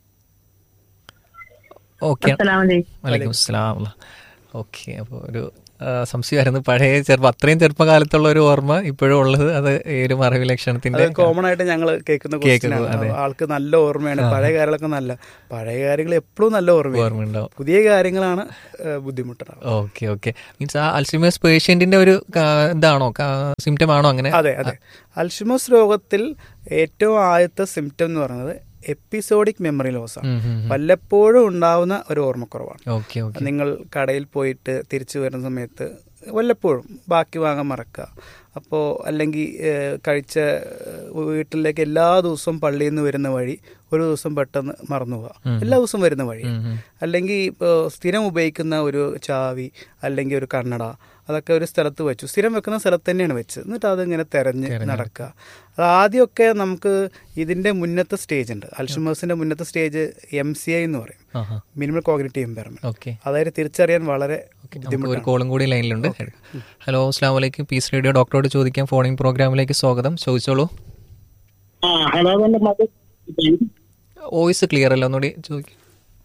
ഓക്കെ അസ്സലാമലൈക്കും വലൈക്കും അസ്സലാം ഓക്കെ അപ്പോൾ ഒരു ആ, സംശയമായിരുന്നു പഴയ ചെറുപ്പം അത്രയും ചെറുപ്പകാലത്തുള്ള ഒരു ഓർമ്മ ഇപ്പോഴും ഉള്ളത് അത് ഈ ഒരു മറവി അത് ലക്ഷണത്തിന്റെ കോമൺ ആയിട്ട് ഞങ്ങൾ കേൾക്കുന്ന question കേൾക്കുന്നത്, ആണ്. അതെ. ആൾക്ക് നല്ല ഓർമ്മയാണ് പഴയ കാര്യങ്ങളൊക്കെ നല്ല പഴയ കാര്യങ്ങൾ എപ്പോഴും നല്ല ഓർമ്മയാണ് ഓർമ്മയുണ്ടാവും പുതിയ കാര്യങ്ങളാണ് ഏഹ്, ബുദ്ധിമുട്ടുണ്ടാവുക ഓക്കെ ഓക്കെ മീൻസ് ആ അൽഷിമേഴ്സ് പേഷ്യന്റിന്റെ ഒരു ആ, ഇതാണോ സിംറ്റം ആണോ അങ്ങനെ അതെ അതെ അൽഷിമോസ് രോഗത്തിൽ ഏറ്റവും ആദ്യത്തെ സിംറ്റം എന്ന് പറയുന്നത് എപ്പിസോഡിക് മെമ്മറി ലോസ് ആണ് ഉം, ഉം, ഉം. വല്ലപ്പോഴും ഉണ്ടാവുന്ന ഒരു ഓർമ്മക്കുറവാണ് ഓക്കെ ഓക്കെ നിങ്ങൾ കടയിൽ പോയിട്ട് തിരിച്ചു വരുന്ന സമയത്ത് വല്ലപ്പോഴും ബാക്കി വാങ്ങാൻ മറക്കുക അപ്പോൾ അല്ലെങ്കിൽ ഏഹ്, കഴിച്ച ഏഹ്, വീട്ടിലേക്ക് എല്ലാ ദിവസവും പള്ളിയിൽ നിന്ന് വരുന്ന വഴി ഒരു ദിവസം പെട്ടെന്ന് മറന്നു പോവുക എല്ലാ ദിവസവും വരുന്ന വഴി ഉം, ഉം. അല്ലെങ്കിൽ അല്ലെങ്കിൽ ഇപ്പോൾ സ്ഥിരം ഉപയോഗിക്കുന്ന ഒരു ചാവി അല്ലെങ്കിൽ ഒരു കണ്ണട അതൊക്കെ ഒരു സ്ഥലത്ത് വെച്ചു സ്ഥിരം വെക്കുന്ന സ്ഥലത്ത് തന്നെയാണ് വെച്ച് എന്നിട്ട് അതിങ്ങനെ തെരഞ്ഞ് നടക്കുക അത് ആദ്യമൊക്കെ നമുക്ക് ഇതിന്റെ മുന്നത്തെ സ്റ്റേജ് ഉണ്ട് അൽഷിമേഴ്സിന്റെ മുന്നത്തെ സ്റ്റേജ് എം സി ഐ എന്ന് പറയും ആഹാ മിനിമൽ കോഗ്നേറ്റീവ് ഇമ്പയർമെന്റ് ഓക്കെ അതായത് തിരിച്ചറിയാൻ വളരെ നമുക്ക് ഒരു കോളും കൂടി ലൈനിലുണ്ട് ഹലോ അസ്ലാം വലൈക്കും പീസ് റേഡിയോ ഡോക്ടറോട് ചോദിക്കാൻ ഫോണിംഗ് പ്രോഗ്രാമിലേക്ക് സ്വാഗതം ചോദിച്ചോളൂ ആ ഹലോ എന്റെ മകൾ വോയിസ് ക്ലിയർ അല്ല ഒന്നുകൂടി ചോദിക്കും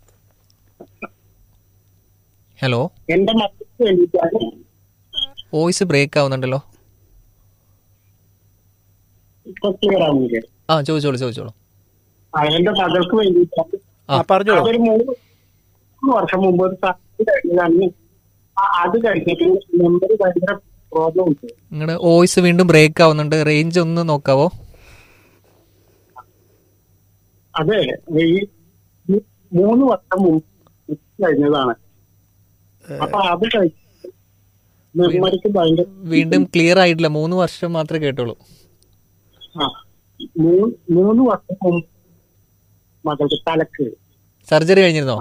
ഹലോ എന്റെ മക്കൾക്ക് വേണ്ടിയിട്ടാണ് വോയിസ് ബ്രേക്ക് ആവുന്നുണ്ടല്ലോ ഇപ്പൊ ക്ലിയർ ആവുന്നില്ലേ ആ ചോദിച്ചോളൂ ചോദിച്ചോളൂ ആ എന്റെ മകൾക്ക് വേണ്ടിയിട്ടാണ് ആ പറഞ്ഞോളൂ അതൊരു മൂന്ന് മൂന്ന് വർഷം മുമ്പ് ഒരു സർജറി കഴിഞ്ഞതാണ് ആ, അത് കഴിഞ്ഞിട്ട് മെമ്മറി ഭയങ്കര പ്രോബ്ലം ഉണ്ട് നിങ്ങളുടെ വോയിസ് വീണ്ടും ബ്രേക്ക് ആവുന്നുണ്ട് റേഞ്ച് ഒന്ന് നോക്കാവോ അതെ ഈ ഈ മൂന്ന് വർഷം മുമ്പ് കഴിഞ്ഞതാണ് അപ്പൊ അത് കഴിഞ്ഞ് മെമ്മറിക്ക് ഭയങ്കര വീണ്ടും ക്ലിയർ ആയിട്ടില്ല മൂന്ന് വർഷം മാത്രമേ കേട്ടുള്ളൂ ആ മൂന്ന് മൂന്ന് വർഷം മുമ്പ് മകൾക്ക് തലക്ക് സർജറി കഴിഞ്ഞിരുന്നോ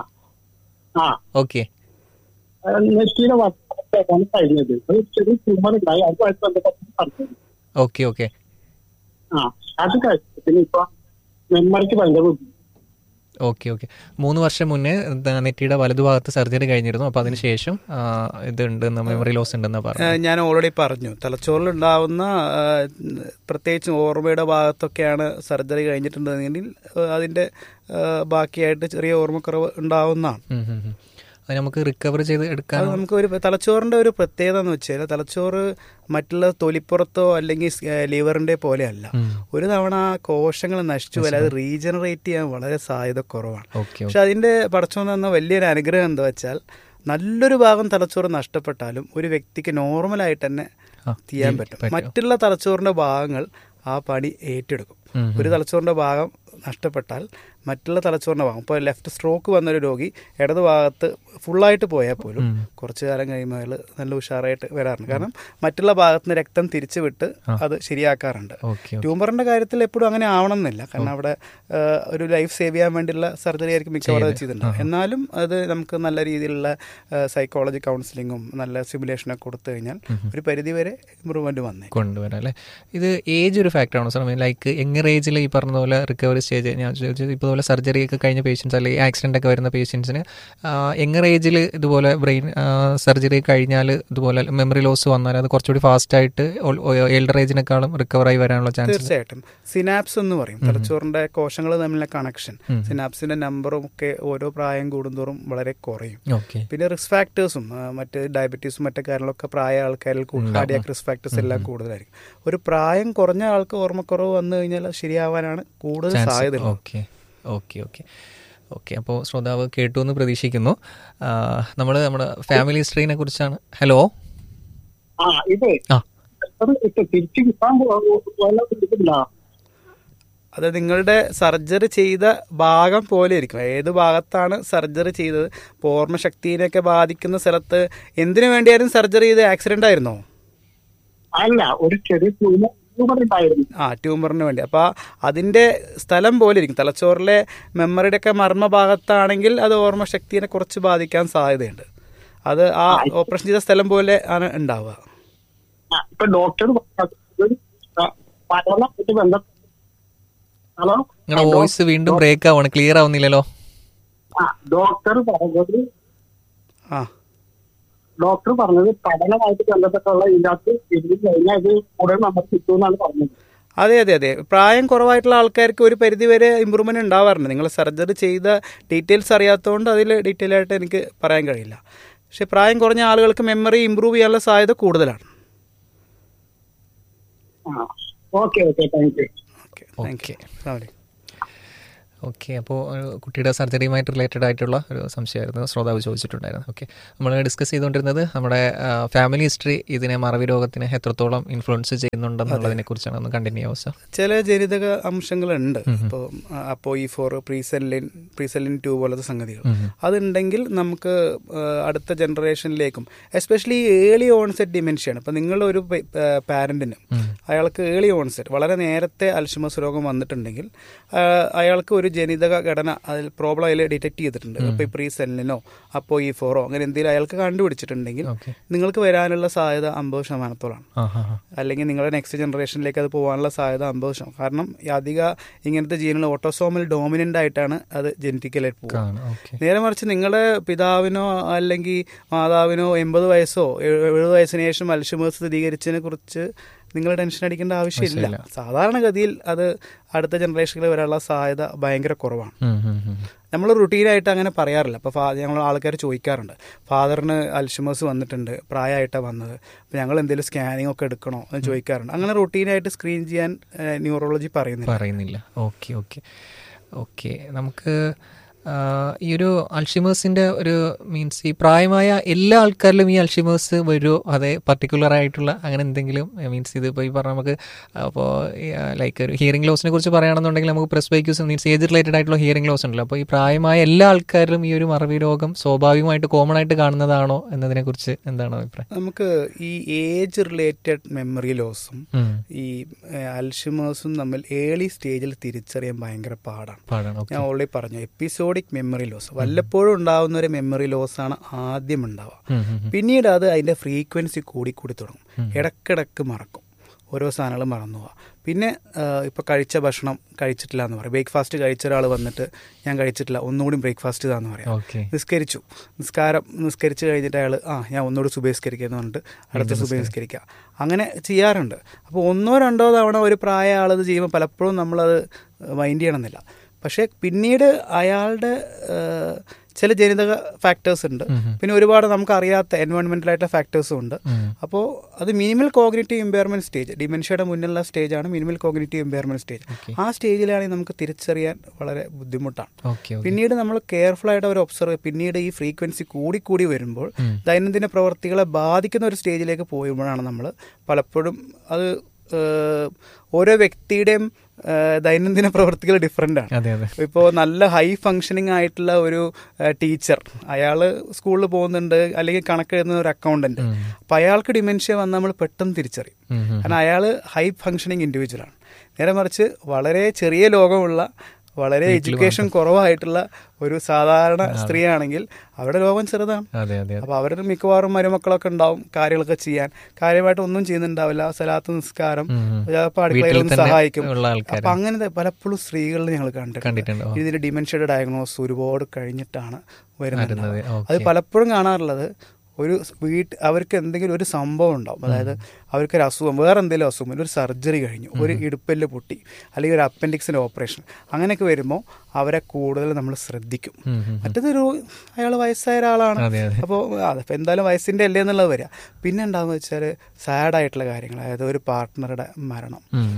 ആ ഓക്കെ നെറ്റിയുടെ വസ്ത്രമാണ് കഴിഞ്ഞത് ഒരു ചെറിയ ട്യൂമർ ഉണ്ടായി അതുമായിട്ട് ബന്ധപ്പെട്ട് പറഞ്ഞത് ഓക്കെ ഓക്കെ ആ അത് കഴിഞ്ഞിട്ട് ഇപ്പൊ മെമ്മറിക്ക് ഭയങ്കര ബുദ്ധിമുട്ട് ഓക്കെ ഓക്കെ മൂന്ന് വർഷം മുന്നേ ദ- നെറ്റിയുടെ വലതുഭാഗത്ത് സർജറി കഴിഞ്ഞിരുന്നു അപ്പോൾ അതിനുശേഷം ആ, ഇതുണ്ടെന്ന് മെമ്മറി ലോസ് ഉണ്ടെന്ന് പറഞ്ഞു ഏഹ് ഞാൻ ഓൾറെഡി പറഞ്ഞു തലച്ചോറിലുണ്ടാവുന്ന ഏഹ്, പ്രത്യേകിച്ച് ഓർമ്മയുടെ ഭാഗത്തൊക്കെയാണ് സർജറി കഴിഞ്ഞിട്ടുണ്ടെങ്കിൽ ഏഹ്, അതിന്റെ ഏഹ്, ബാക്കിയായിട്ട് ചെറിയ ഓർമ്മക്കുറവ് ഉണ്ടാവുന്നതാണ് ഉം, ഉം, ഉം. അത് നമുക്ക് റിക്കവർ ചെയ്ത് എടുക്കാൻ അത് നമുക്ക് ഒരു തലച്ചോറിന്റെ ഒരു പ്രത്യേകത എന്ന് വെച്ചാൽ തലച്ചോറ് മറ്റുള്ള തൊലിപ്പുറത്തോ അല്ലെങ്കിൽ ലിവറിന്റെ പോലെയല്ല ഒരു തവണ ആ കോശങ്ങൾ നശിച്ചു പോയാൽ അത് റീജനറേറ്റ് ചെയ്യാൻ വളരെ സാധ്യത കുറവാണ് ഓക്കെ പക്ഷെ അതിന്റെ പടച്ചോൻ തന്ന വലിയൊരു അനുഗ്രഹം എന്താ വെച്ചാൽ നല്ലൊരു ഭാഗം തലച്ചോറ് നഷ്ടപ്പെട്ടാലും ഒരു വ്യക്തിക്ക് നോർമലായിട്ട് തന്നെ ആ, ചെയ്യാൻ പറ്റും മറ്റുള്ള തലച്ചോറിന്റെ ഭാഗങ്ങൾ ആ പണി ഏറ്റെടുക്കും ഒരു തലച്ചോറിന്റെ ഭാഗം നഷ്ടപ്പെട്ടാൽ മറ്റുള്ള തലച്ചോറിന്റെ ഭാഗം ഇപ്പോൾ ലെഫ്റ്റ് സ്ട്രോക്ക് വന്നൊരു രോഗി ഇടത് ഭാഗത്ത് ഫുള്ളായിട്ട് പോയാൽ പോലും കുറച്ചു കാലം കഴിയുമ്പോൾ അയാൾ നല്ല ഉഷാറായിട്ട് വരാറുണ്ട് കാരണം മറ്റുള്ള ഭാഗത്ത് നിന്ന് രക്തം തിരിച്ചു വിട്ട് അത് ശരിയാക്കാറുണ്ട് ഓക്കെ ട്യൂമറിന്റെ കാര്യത്തിൽ എപ്പോഴും അങ്ങനെ ആവണമെന്നില്ല കാരണം അവിടെ ആ, ഒരു ലൈഫ് സേവ് ചെയ്യാൻ വേണ്ടിയുള്ള സർജറി ആയിരിക്കും മിക്കവാറും ചെയ്തിട്ടുണ്ടാവും എന്നാലും അത് നമുക്ക് നല്ല രീതിയിലുള്ള സൈക്കോളജി കൗൺസിലിങ്ങും നല്ല സിമുലേഷനൊക്കെ കൊടുത്തു കഴിഞ്ഞാൽ ഒരു പരിധി വരെ ഇമ്പ്രൂവ്മെന്റ് വന്നേ കൊണ്ടുവരാം അല്ലേ ഇത് ഏജ് ഒരു ഫാക്ടറാണോ സാർ ലൈക്ക് എങ്ങർ ഏജിൽ ഈ പറഞ്ഞ പോലെ റിക്കവറി സ്റ്റേജ് ഞാൻ ചോദിച്ചത് ഇപ്പോൾ പോലെ സർജറി ഒക്കെ കഴിഞ്ഞ പേഷ്യൻസ് അല്ലെങ്കിൽ ആക്സിഡൻ്റ് ഒക്കെ വരുന്ന പേഷ്യൻസിന് എങ്ങർ ഏജിൽ ഇതുപോലെ ബ്രെയിൻ സർജറി കഴിഞ്ഞാൽ ഇതുപോലെ മെമ്മറി ലോസ് വന്നാൽ അത് കുറച്ചുകൂടി ഫാസ്റ്റ് ആയിട്ട് എൽഡർ ഏജിനേക്കാളും റിക്കവർ ആയി വരാനുള്ള ചാൻസ് തീർച്ചയായിട്ടും സിനാപ്സ് എന്ന് പറയും തലച്ചോറിന്റെ കോശങ്ങൾ തമ്മിലുള്ള കണക്ഷൻ സിനാപ്സിന്റെ നമ്പറും ഒക്കെ ഓരോ പ്രായം കൂടുന്തോറും വളരെ കുറയും ഓക്കെ പിന്നെ റിസ്ക് ഫാക്ടേഴ്സും മറ്റ് ഡയബറ്റീസും മറ്റു കാര്യങ്ങളൊക്കെ പ്രായ ആൾക്കാരിൽ കാർഡിയാക് റിസ്ക് ഫാക്ടേഴ്സ് എല്ലാം കൂടുതലായിരിക്കും ഒരു പ്രായം കുറഞ്ഞ ആൾക്ക് ഓർമ്മക്കുറവ് വന്നു കഴിഞ്ഞാൽ അത് ശരിയാവാനാണ് കൂടുതൽ സാധ്യത ഓക്കെ ഓക്കെ ഓക്കെ ഓക്കെ അപ്പോൾ ശ്രോതാവ് കേട്ടു എന്ന് പ്രതീക്ഷിക്കുന്നു നമ്മൾ നമ്മുടെ ഫാമിലി ഹിസ്റ്ററിനെ കുറിച്ചാണ് ഹലോ ആ ഇത് ആ അത് ഇപ്പൊ തിരിച്ചു കിട്ടാൻ വല്ല ഇതുണ്ടോ അത് നിങ്ങളുടെ സർജറി ചെയ്ത ഭാഗം പോലെ ഇരിക്കും ഏത് ഭാഗത്താണ് സർജറി ചെയ്തത് ഇപ്പോൾ ഓർമ്മശക്തിനെയൊക്കെ ബാധിക്കുന്ന സ്ഥലത്ത് എന്തിനു വേണ്ടിയായിരുന്നു സർജറി ചെയ്ത് ആക്സിഡന്റ് ആയിരുന്നോ അല്ല ഒരു ചെറിയ ട്യൂമർ ട്യൂമർ ഉണ്ടായിരുന്നു ആ ട്യൂമറിന് വേണ്ടി അപ്പോൾ അതിൻ്റെ സ്ഥലം പോലെ ഇരിക്കും തലച്ചോറിലെ മെമ്മറിയുടെ ഒക്കെ മർമ്മ ഭാഗത്താണെങ്കിൽ അത് ഓർമ്മശക്തിനെ കുറച്ച് ബാധിക്കാൻ സാധ്യതയുണ്ട് അത് ആ ഓപ്പറേഷൻ ചെയ്ത സ്ഥലം പോലെ ആണ് ഉണ്ടാവുക ആ, ഇപ്പൊ ഡോക്ടർ പറഞ്ഞത് ആ, പഠനമായിട്ട് ബന്ധം ഹലോ നിങ്ങളുടെ വോയിസ് വീണ്ടും ബ്രേക്ക് ആവുകയാണ് ക്ലിയർ ആവുന്നില്ലല്ലോ ആ ഡോക്ടർ പറഞ്ഞത് ആ ഡോക്ടർ പറഞ്ഞത് പഠനമായിട്ട് ബന്ധപ്പെട്ടുള്ള ഇതിനകത്ത് എഴുതി കഴിഞ്ഞാൽ ഇത് കൂടുതൽ നമുക്ക് കിട്ടുമെന്നാണ് പറഞ്ഞത് അതെ അതെ അതെ പ്രായം കുറവായിട്ടുള്ള ആൾക്കാർക്ക് ഒരു പരിധി വരെ ഇമ്പ്രൂവ്മെന്റ് ഉണ്ടാവാറുണ്ട് നിങ്ങൾ സർജറി ചെയ്ത ഡീറ്റെയിൽസ് അറിയാത്തതുകൊണ്ട് അതിൽ ഡീറ്റെയിൽ ആയിട്ട് എനിക്ക് പറയാൻ കഴിയില്ല പക്ഷെ പ്രായം കുറഞ്ഞ ആളുകൾക്ക് മെമ്മറി ഇമ്പ്രൂവ് ചെയ്യാനുള്ള സാധ്യത കൂടുതലാണ് ആ okay okay thank you okay thank you അസ്സലാമു അലൈക്കും ഓക്കെ അപ്പോൾ കുട്ടിയുടെ സർജറിയുമായിട്ട് റിലേറ്റഡ് ആയിട്ടുള്ള ഒരു സംശയമായിരുന്നു ശ്രോതാവ് ചോദിച്ചിട്ടുണ്ടായിരുന്നു ഓക്കെ നമ്മൾ ഡിസ്കസ് ചെയ്തുകൊണ്ടിരുന്നത് നമ്മുടെ ഫാമിലി ഹിസ്റ്ററി ഇതിനെ മറവി രോഗത്തിനെ എത്രത്തോളം ഇൻഫ്ലുവൻസ് ചെയ്യുന്നുണ്ടെന്നുള്ളതിനെ കുറിച്ചാണ് ഒന്ന് കണ്ടിന്യൂ ആവുക സർ ചില ജനിതക അംശങ്ങളുണ്ട് ഇപ്പോൾ അപ്പോൾ ഈ ഫോർ പ്രീസെല്ലിൻ പ്രീസെല്ലിൻ ടു പോലത്തെ സംഗതികൾ അതുണ്ടെങ്കിൽ നമുക്ക് ആ, അടുത്ത ജനറേഷനിലേക്കും എസ്പെഷ്യലി ഏർലി ഓൺസെറ്റ് ഡിമെൻഷ്യയാണ് ഇപ്പം നിങ്ങളുടെ ഒരു പാരന്റിന് അയാൾക്ക് ഏർലി ഓൺസെറ്റ് വളരെ നേരത്തെ അൽഷിമസ് രോഗം വന്നിട്ടുണ്ടെങ്കിൽ ആ, അയാൾക്ക് ഒരു ജനിതക ഘടന അതിൽ പ്രോബ്ലം അതിൽ ഡിറ്റക്ട് ചെയ്തിട്ടുണ്ട് അപ്പോൾ ഈ പ്രീസെല്ലിനോ അപ്പോൾ ഈ ഫോറോ അങ്ങനെ എന്തെങ്കിലും അയാൾക്ക് കണ്ടുപിടിച്ചിട്ടുണ്ടെങ്കിൽ ഓക്കെ നിങ്ങൾക്ക് വരാനുള്ള സാധ്യത അമ്പത് ശതമാനത്തോളാണ് ആ ഹാ ഹാ അല്ലെങ്കിൽ നിങ്ങളുടെ നെക്സ്റ്റ് ജനറേഷനിലേക്ക് അത് പോകാനുള്ള സാധ്യത അമ്പത് ശതമാനം കാരണം ഈ അധിക ഇങ്ങനത്തെ ജീനുകൾ ഓട്ടോസോമൽ ഡോമിനൻ്റ് ആയിട്ടാണ് അത് ജനറ്റിക്കലായിട്ട് പോകുക കാണും ഓക്കെ നേരെ മറിച്ച് നിങ്ങളുടെ പിതാവിനോ അല്ലെങ്കിൽ മാതാവിനോ എൺപത് വയസ്സോ എഴു- എഴുപത് വയസ്സിന് ശേഷം അൽഷിമേഴ്സ് സ്ഥിരീകരിച്ചതിനെ കുറിച്ച് നിങ്ങൾ ടെൻഷൻ അടിക്കേണ്ട ആവശ്യമില്ല സാധാരണഗതിയിൽ അത് അടുത്ത ജനറേഷനിൽ വരാനുള്ള സാധ്യത ഭയങ്കര കുറവാണ് നമ്മൾ റുട്ടീനായിട്ട് അങ്ങനെ പറയാറില്ല അപ്പോൾ ഫാ ഞങ്ങൾ ആൾക്കാർ ചോദിക്കാറുണ്ട് ഫാദറിന് അൽഷിമേഴ്സ് വന്നിട്ടുണ്ട് പ്രായമായിട്ടാണ് വന്നത് അപ്പോൾ ഞങ്ങൾ എന്തെങ്കിലും സ്കാനിങ് ഒക്കെ എടുക്കണോ എന്ന് ചോദിക്കാറുണ്ട് അങ്ങനെ റുട്ടീനായിട്ട് സ്ക്രീൻ ചെയ്യാൻ ന്യൂറോളജി പറയുന്നില്ല പറയുന്നില്ല ഓക്കെ ഓക്കെ ഓക്കെ നമുക്ക് ആ, ഈ ഒരു അൾഷിമേഴ്സിന്റെ ഒരു മീൻസ് ഈ പ്രായമായ എല്ലാ ആൾക്കാരിലും ഈ അൾഷിമേഴ്സ് വരുമോ അതെ പർട്ടിക്കുലർ ആയിട്ടുള്ള അങ്ങനെ എന്തെങ്കിലും മീൻസ് ഇത് ഇപ്പോൾ ഈ പറഞ്ഞ നമുക്ക് അപ്പോൾ ലൈക്ക് ഒരു ഹിയറിംഗ് ലോസിനെ കുറിച്ച് പറയുകയാണെന്നുണ്ടെങ്കിൽ നമുക്ക് പ്രസ്ബൈക്യൂസ് മീൻസ് ഏജ് റിലേറ്റഡ് ആയിട്ടുള്ള ഹിയറിംഗ് ലോസ് ഉണ്ടല്ലോ അപ്പോൾ ഈ പ്രായമായ എല്ലാ ആൾക്കാരിലും ഈ ഒരു മറവി രോഗം സ്വാഭാവികമായിട്ട് കോമൺ ആയിട്ട് കാണുന്നതാണോ എന്നതിനെ കുറിച്ച് എന്താണ് അഭിപ്രായം നമുക്ക് ഈ ഏജ് റിലേറ്റഡ് മെമ്മറി ലോസും ഉം. ഈ അൽഷിമേഴ്സും തമ്മിൽ ഏർലി സ്റ്റേജിൽ തിരിച്ചറിയാൻ ഭയങ്കര പാടാണ് പാടാണ് ഓക്കെ ഞാൻ ഓൾറെഡി പറഞ്ഞു എപ്പിസോഡിക് മെമ്മറി ലോസ് വല്ലപ്പോഴും ഉണ്ടാവുന്ന ഒരു മെമ്മറി ലോസ് ആണ് ആദ്യം ഉണ്ടാവുക പിന്നീട് അത് അതിന്റെ ഫ്രീക്വൻസി കൂടി കൂടി തുടങ്ങും ഇടക്കിടക്ക് മറക്കും ഓരോ സാധനങ്ങൾ മറന്നു പോവാം പിന്നെ ഇപ്പോൾ കഴിച്ച ഭക്ഷണം കഴിച്ചിട്ടില്ല എന്ന് പറയും ബ്രേക്ക്ഫാസ്റ്റ് കഴിച്ച ഒരാൾ വന്നിട്ട് ഞാൻ കഴിച്ചിട്ടില്ല ഒന്നുകൂടി ബ്രേക്ക്ഫാസ്റ്റ് ഇതാന്ന് പറയാം ഓക്കെ നിസ്കരിച്ചു നിസ്കാരം നിസ്കരിച്ച് കഴിഞ്ഞിട്ട് അയാൾ ആ ഞാൻ ഒന്നുകൂടി സുബഹിസ്കരിക്കുക എന്ന് പറഞ്ഞിട്ട് അടുത്ത സുബഹിസ്കരിക്കുക അങ്ങനെ ചെയ്യാറുണ്ട് അപ്പോൾ ഒന്നോ രണ്ടോ തവണ ഒരു പ്രായ ആളത് ചെയ്യുമ്പോൾ പലപ്പോഴും നമ്മളത് മൈൻഡ് ചെയ്യണമെന്നില്ല പക്ഷേ പിന്നീട് അയാളുടെ ഏഹ്, ചില ജനിതക ഫാക്ടേഴ്സ് ഉണ്ട് പിന്നെ ഒരുപാട് നമുക്ക് അറിയാത്ത എൻവയോൺമെന്റൽ ആയിട്ടുള്ള ഫാക്ടേഴ്സും ഉണ്ട് അപ്പോൾ അത് മിനിമൽ കോഗ്നേറ്റീവ് ഇമ്പയർമെന്റ് സ്റ്റേജ് ഡിമെൻഷ്യയുടെ മുന്നിലുള്ള സ്റ്റേജാണ് മിനിമൽ കോഗ്നേറ്റീവ് ഇമ്പയർമെന്റ് സ്റ്റേജ് ആ സ്റ്റേജിലാണെങ്കിൽ നമുക്ക് തിരിച്ചറിയാൻ വളരെ ബുദ്ധിമുട്ടാണ് ഓക്കെ പിന്നീട് നമ്മൾ കെയർഫുൾ ആയിട്ട് അവർ ഒബ്സർവ് പിന്നീട് ഈ ഫ്രീക്വൻസി കൂടി കൂടി വരുമ്പോൾ ദൈനംദിന പ്രവർത്തികളെ ബാധിക്കുന്ന ഒരു സ്റ്റേജിലേക്ക് പോയുമ്പോഴാണ് നമ്മൾ പലപ്പോഴും അത് ഏഹ്, ഓരോ വ്യക്തിയുടെയും ഏഹ്, ദൈനംദിന പ്രവർത്തികൾ ഡിഫറെൻ്റ് ആണ് അതെ അതെ ഇപ്പോൾ നല്ല ഹൈ ഫങ്ഷനിങ് ആയിട്ടുള്ള ഒരു ടീച്ചർ അയാൾ സ്കൂളിൽ പോകുന്നുണ്ട് അല്ലെങ്കിൽ കണക്ക് എഴുതുന്ന ഒരു അക്കൗണ്ടന്റ് അപ്പം അയാൾക്ക് ഡിമെൻഷ്യ വന്ന് നമ്മൾ പെട്ടെന്ന് തിരിച്ചറിയും ഉം, ഉം. കാരണം അയാൾ ഹൈ ഫങ്ഷനിങ് ഇൻഡിവിജ്വൽ ആണ് നേരെ മറിച്ച് വളരെ ചെറിയ ലോകമുള്ള വളരെ എഡ്യൂക്കേഷൻ കുറവായിട്ടുള്ള ഒരു സാധാരണ സ്ത്രീയാണെങ്കിൽ അവരുടെ ലോകം ചെറുതാണ് അതെ അതെ അപ്പൊ അവരുടെ മിക്കവാറും മരുമക്കളൊക്കെ ഉണ്ടാവും കാര്യങ്ങളൊക്കെ ചെയ്യാൻ കാര്യമായിട്ട് ഒന്നും ചെയ്യുന്നുണ്ടാവില്ല സലാത്ത് നിസ്കാരം ഉം, ഉം. ചിലപ്പോൾ അടുക്കളയിൽ വീട്ടിൽ ഒന്ന് തന്നെ സഹായിക്കും ഉള്ള ആൾക്കാര്. അപ്പൊ അങ്ങനത്തെ പലപ്പോഴും സ്ത്രീകളിൽ ഞങ്ങൾ കണ്ടിട്ടുണ്ട് കണ്ടിട്ടുണ്ട് ഓ. ഇതിന്റെ ഡിമെൻഷ്യയുടെ ഡയഗ്നോസ് ഒരുപാട് കഴിഞ്ഞിട്ടാണ് വരുന്നത് വരുന്നത്, അത് ഓക്കേ. പലപ്പോഴും കാണാറുള്ളത് ഒരു വീട്ട് അവർക്ക് എന്തെങ്കിലും ഒരു സംഭവം ഉണ്ടാവും അതായത് അവർക്ക് ഒരു അസുഖം വേറെ എന്തെങ്കിലും അസുഖം ഒരു സർജറി കഴിഞ്ഞു ഒരു ഇടുപ്പല്ല് പൊട്ടി അല്ലെങ്കിൽ ഒരു അപ്പൻഡിക്സിന്റെ ഓപ്പറേഷൻ അങ്ങനെയൊക്കെ വരുമ്പോൾ അവരെ കൂടുതൽ നമ്മൾ ശ്രദ്ധിക്കും ഉം, ഉം, ഉം. മറ്റേതൊരു അയാൾ വയസ്സായ ഒരാളാണ് അതെ, അതെ. അപ്പോൾ അതിപ്പോൾ എന്തായാലും വയസ്സിൻ്റെ അല്ലേ എന്നുള്ളത് വരിക പിന്നെ ഉണ്ടാകുന്ന വെച്ചാൽ സാഡായിട്ടുള്ള കാര്യങ്ങൾ അതായത് ഒരു പാർട്ട്ണറുടെ മരണം ഉം.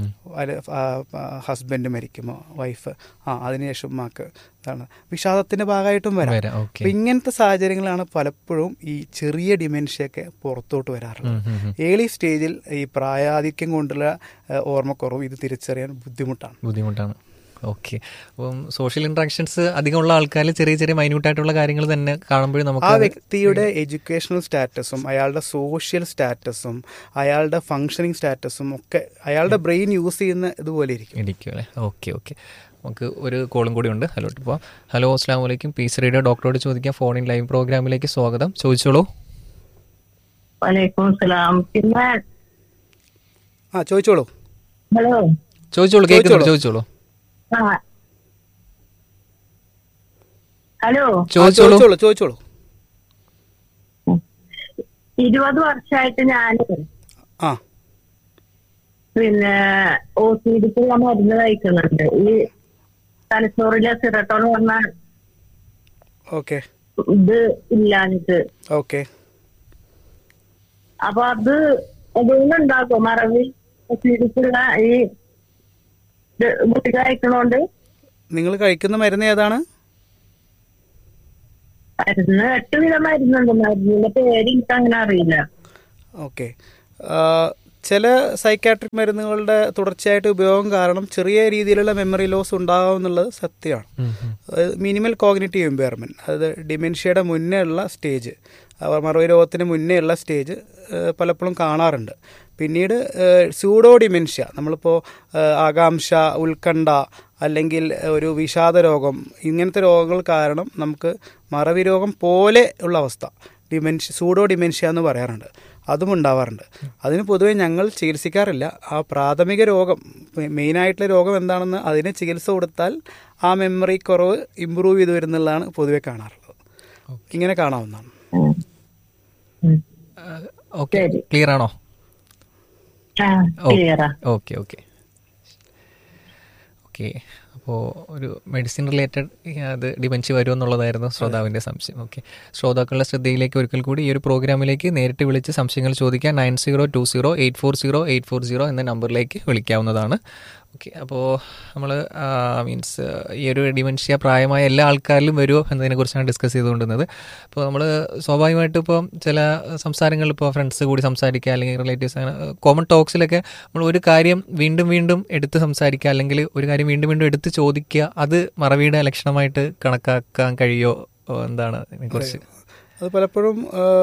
ഹസ്ബൻഡ് മരിക്കുമോ വൈഫ് ആ അതിനുശേഷം ഉമ്മാക്ക് ഇതാണ് വിഷാദത്തിന്റെ ഭാഗമായിട്ടും വരാം വരാം, ഓക്കേ. അപ്പൊ ഇങ്ങനത്തെ സാഹചര്യങ്ങളാണ് പലപ്പോഴും ഈ ചെറിയ ഡിമെൻഷ്യയൊക്കെ പുറത്തോട്ട് വരാറുള്ളത് ഉം, ഉം, ഉം. ഏർലി സ്റ്റേജിൽ ഈ പ്രായാധിക്യം കൊണ്ടുള്ള ഏഹ്, ഓർമ്മക്കുറവ് ഇത് തിരിച്ചറിയാൻ ബുദ്ധിമുട്ടാണ് ബുദ്ധിമുട്ടാണ് ഓക്കെ അപ്പം സോഷ്യൽ ഇന്ററാക്ഷൻസ് അധികമുള്ള ആൾക്കാരിൽ ചെറിയ ചെറിയ മൈന്യൂട്ട് ആയിട്ടുള്ള കാര്യങ്ങൾ തന്നെ കാണുമ്പോഴും നമുക്ക് ആ അത് വ്യക്തിയുടെ എഡ്യൂക്കേഷണൽ സ്റ്റാറ്റസും അയാളുടെ സോഷ്യൽ സ്റ്റാറ്റസും അയാളുടെ ഫങ്ഷനിങ് സ്റ്റാറ്റസും ഒക്കെ അയാളുടെ ബ്രെയിൻ യൂസ് ചെയ്യുന്ന ഇതുപോലെ ഇരിക്കും ഇരിക്കും അല്ലേ ഓക്കെ ഓക്കെ നമുക്ക് ഒരു കോളും കൂടി ഉണ്ട് ഹലോ ഇപ്പോൾ ഹലോ അസ്ലാം വലൈക്കും പീസ് റേഡിയോ ഡോക്ടറോട് ചോദിക്കാം ഫോണിൻ ലൈവ് പ്രോഗ്രാമിലേക്ക് സ്വാഗതം ചോദിച്ചോളൂ വലൈക്കും സലാം പിന്നെ ആ ചോദിച്ചോളൂ ഹലോ ചോദിച്ചോളൂ കേൾക്കുന്നുണ്ട് ചോദിച്ചോളൂ ആ ഹലോ ആ, ചോദിച്ചോളൂ ചോദിച്ചോളൂ ചോദിച്ചോളൂ ഇരുപത് വർഷമായിട്ട് ഞാൻ ആ പിന്നെ ഒ സി ഡിക്കുള്ള മരുന്ന് കഴിക്കുന്നുണ്ട് ഈ തലച്ചോറിലെ സിറട്ടോൺ പറഞ്ഞ ഓക്കെ ഇത് ഇല്ലാഞ്ഞിട്ട് ഓക്കെ അപ്പൊ അത് അതുകൊണ്ടുണ്ടാക്കോ മറവി പീഡിച്ചുള്ള ഈ ഇത് ഗുളിക കഴിക്കണോണ്ട് നിങ്ങൾ കഴിക്കുന്ന മരുന്ന് ഏതാണ് മരുന്ന് എട്ട് വിധം മരുന്നുണ്ട് മരുന്നിന്റെ പേര് എനിക്ക് അങ്ങനെ അറിയില്ല ഓക്കെ ചില സൈക്കാട്രിക് മരുന്നുകളുടെ തുടർച്ചയായിട്ട് ഉപയോഗം കാരണം ചെറിയ രീതിയിലുള്ള മെമ്മറി ലോസ് ഉണ്ടാകും എന്നുള്ളത് സത്യമാണ് മിനിമൽ കോഗ്നേറ്റീവ് ഇമ്പയർമെൻറ്റ് അതായത് ഡിമെൻഷ്യയുടെ മുന്നേ ഉള്ള സ്റ്റേജ് മറവി രോഗത്തിന് മുന്നേ ഉള്ള സ്റ്റേജ് പലപ്പോഴും കാണാറുണ്ട് പിന്നീട് സ്യൂഡോ ഡിമെൻഷ്യ നമ്മളിപ്പോൾ ആകാംക്ഷ ഉത്കണ്ഠ അല്ലെങ്കിൽ ഒരു വിഷാദ രോഗം ഇങ്ങനത്തെ രോഗങ്ങൾ കാരണം നമുക്ക് മറവി രോഗം പോലെ ഉള്ള അവസ്ഥ ഡിമെൻഷ്യ സൂഡോ ഡിമെൻഷ്യ എന്ന് പറയാറുണ്ട് അതും ഉണ്ടാവാറുണ്ട് അതിന് പൊതുവെ ഞങ്ങൾ ചികിത്സിക്കാറില്ല ആ പ്രാഥമിക രോഗം മെയിനായിട്ടുള്ള രോഗം എന്താണെന്ന് അതിന് ചികിത്സ കൊടുത്താൽ ആ മെമ്മറി കുറവ് ഇമ്പ്രൂവ് ചെയ്ത് വരുന്നുള്ളതാണ് പൊതുവെ കാണാറുള്ളത് ഇങ്ങനെ കാണാവുന്നതാണ് ഓക്കെ ക്ലിയർ ആണോ ആ ക്ലിയറാ ഓക്കെ ഓക്കെ ഓക്കെ അപ്പോൾ ഒരു മെഡിസിൻ റിലേറ്റഡ് അത് ഡിമെൻഷ്യ വരുമോ എന്നുള്ളതായിരുന്നു ശ്രോതാവിൻ്റെ സംശയം ഓക്കെ ശ്രോതാക്കളുടെ ശ്രദ്ധയിലേക്ക് ഒരിക്കൽ കൂടി ഈ ഒരു പ്രോഗ്രാമിലേക്ക് നേരിട്ട് വിളിച്ച് സംശയങ്ങൾ ചോദിക്കാൻ nine zero two zero eight four zero eight four zero എന്ന നമ്പറിലേക്ക് വിളിക്കാവുന്നതാണ് ഓക്കെ അപ്പോൾ നമ്മൾ മീൻസ് ഈ ഒരു ഡിമെൻഷ്യ പ്രായമായ എല്ലാ ആൾക്കാരിലും വരുമോ എന്നതിനെക്കുറിച്ചാണ് ഡിസ്കസ് ചെയ്തുകൊണ്ടിരുന്നത് അപ്പോൾ നമ്മൾ സ്വാഭാവികമായിട്ടും ഇപ്പോൾ ചില സംസാരങ്ങളിൽ ഇപ്പോൾ ഫ്രണ്ട്സ് കൂടി സംസാരിക്കുക അല്ലെങ്കിൽ റിലേറ്റീവ്സ് അങ്ങനെ കോമൺ ടോക്സിലൊക്കെ നമ്മൾ ഒരു കാര്യം വീണ്ടും വീണ്ടും എടുത്ത് സംസാരിക്കുക അല്ലെങ്കിൽ ഒരു കാര്യം വീണ്ടും വീണ്ടും എടുത്ത് ചോദിക്കുക അത് മറവിയുടെ ലക്ഷണമായിട്ട് കണക്കാക്കാൻ കഴിയോ എന്താണ് ഇതിനെക്കുറിച്ച് അത് പലപ്പോഴും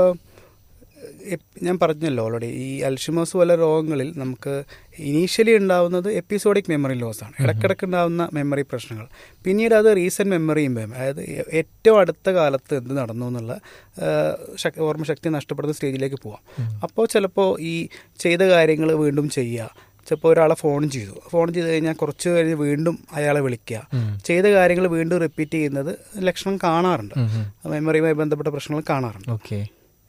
ഞാൻ പറഞ്ഞല്ലോ ഓൾറെഡി ഈ അൽഷിമോസ് പോലെ രോഗങ്ങളിൽ നമുക്ക് ഇനീഷ്യലി ഉണ്ടാവുന്നത് എപ്പിസോഡിക് മെമ്മറി ലോസ് ആണ് ഇടയ്ക്കിടയ്ക്ക് ഉണ്ടാകുന്ന മെമ്മറി പ്രശ്നങ്ങൾ പിന്നീട് അത് റീസെൻറ്റ് മെമ്മറി ഇമ്പയം അതായത് ഏറ്റവും അടുത്ത കാലത്ത് എന്ത് നടന്നു എന്നുള്ള ഓർമ്മശക്തി നഷ്ടപ്പെടുന്ന സ്റ്റേജിലേക്ക് പോവാം അപ്പോൾ ചിലപ്പോൾ ഈ ചെയ്ത കാര്യങ്ങൾ വീണ്ടും ചെയ്യുക ചിലപ്പോൾ ഒരാളെ ഫോൺ ചെയ്തു ഫോൺ ചെയ്ത് കഴിഞ്ഞാൽ കുറച്ച് കഴിഞ്ഞ് വീണ്ടും അയാളെ വിളിക്കുക ചെയ്ത കാര്യങ്ങൾ വീണ്ടും റിപ്പീറ്റ് ചെയ്യുന്നത് ലക്ഷണം കാണാറുണ്ട് മെമ്മറിയുമായി ബന്ധപ്പെട്ട പ്രശ്നങ്ങൾ കാണാറുണ്ട് ഓക്കെ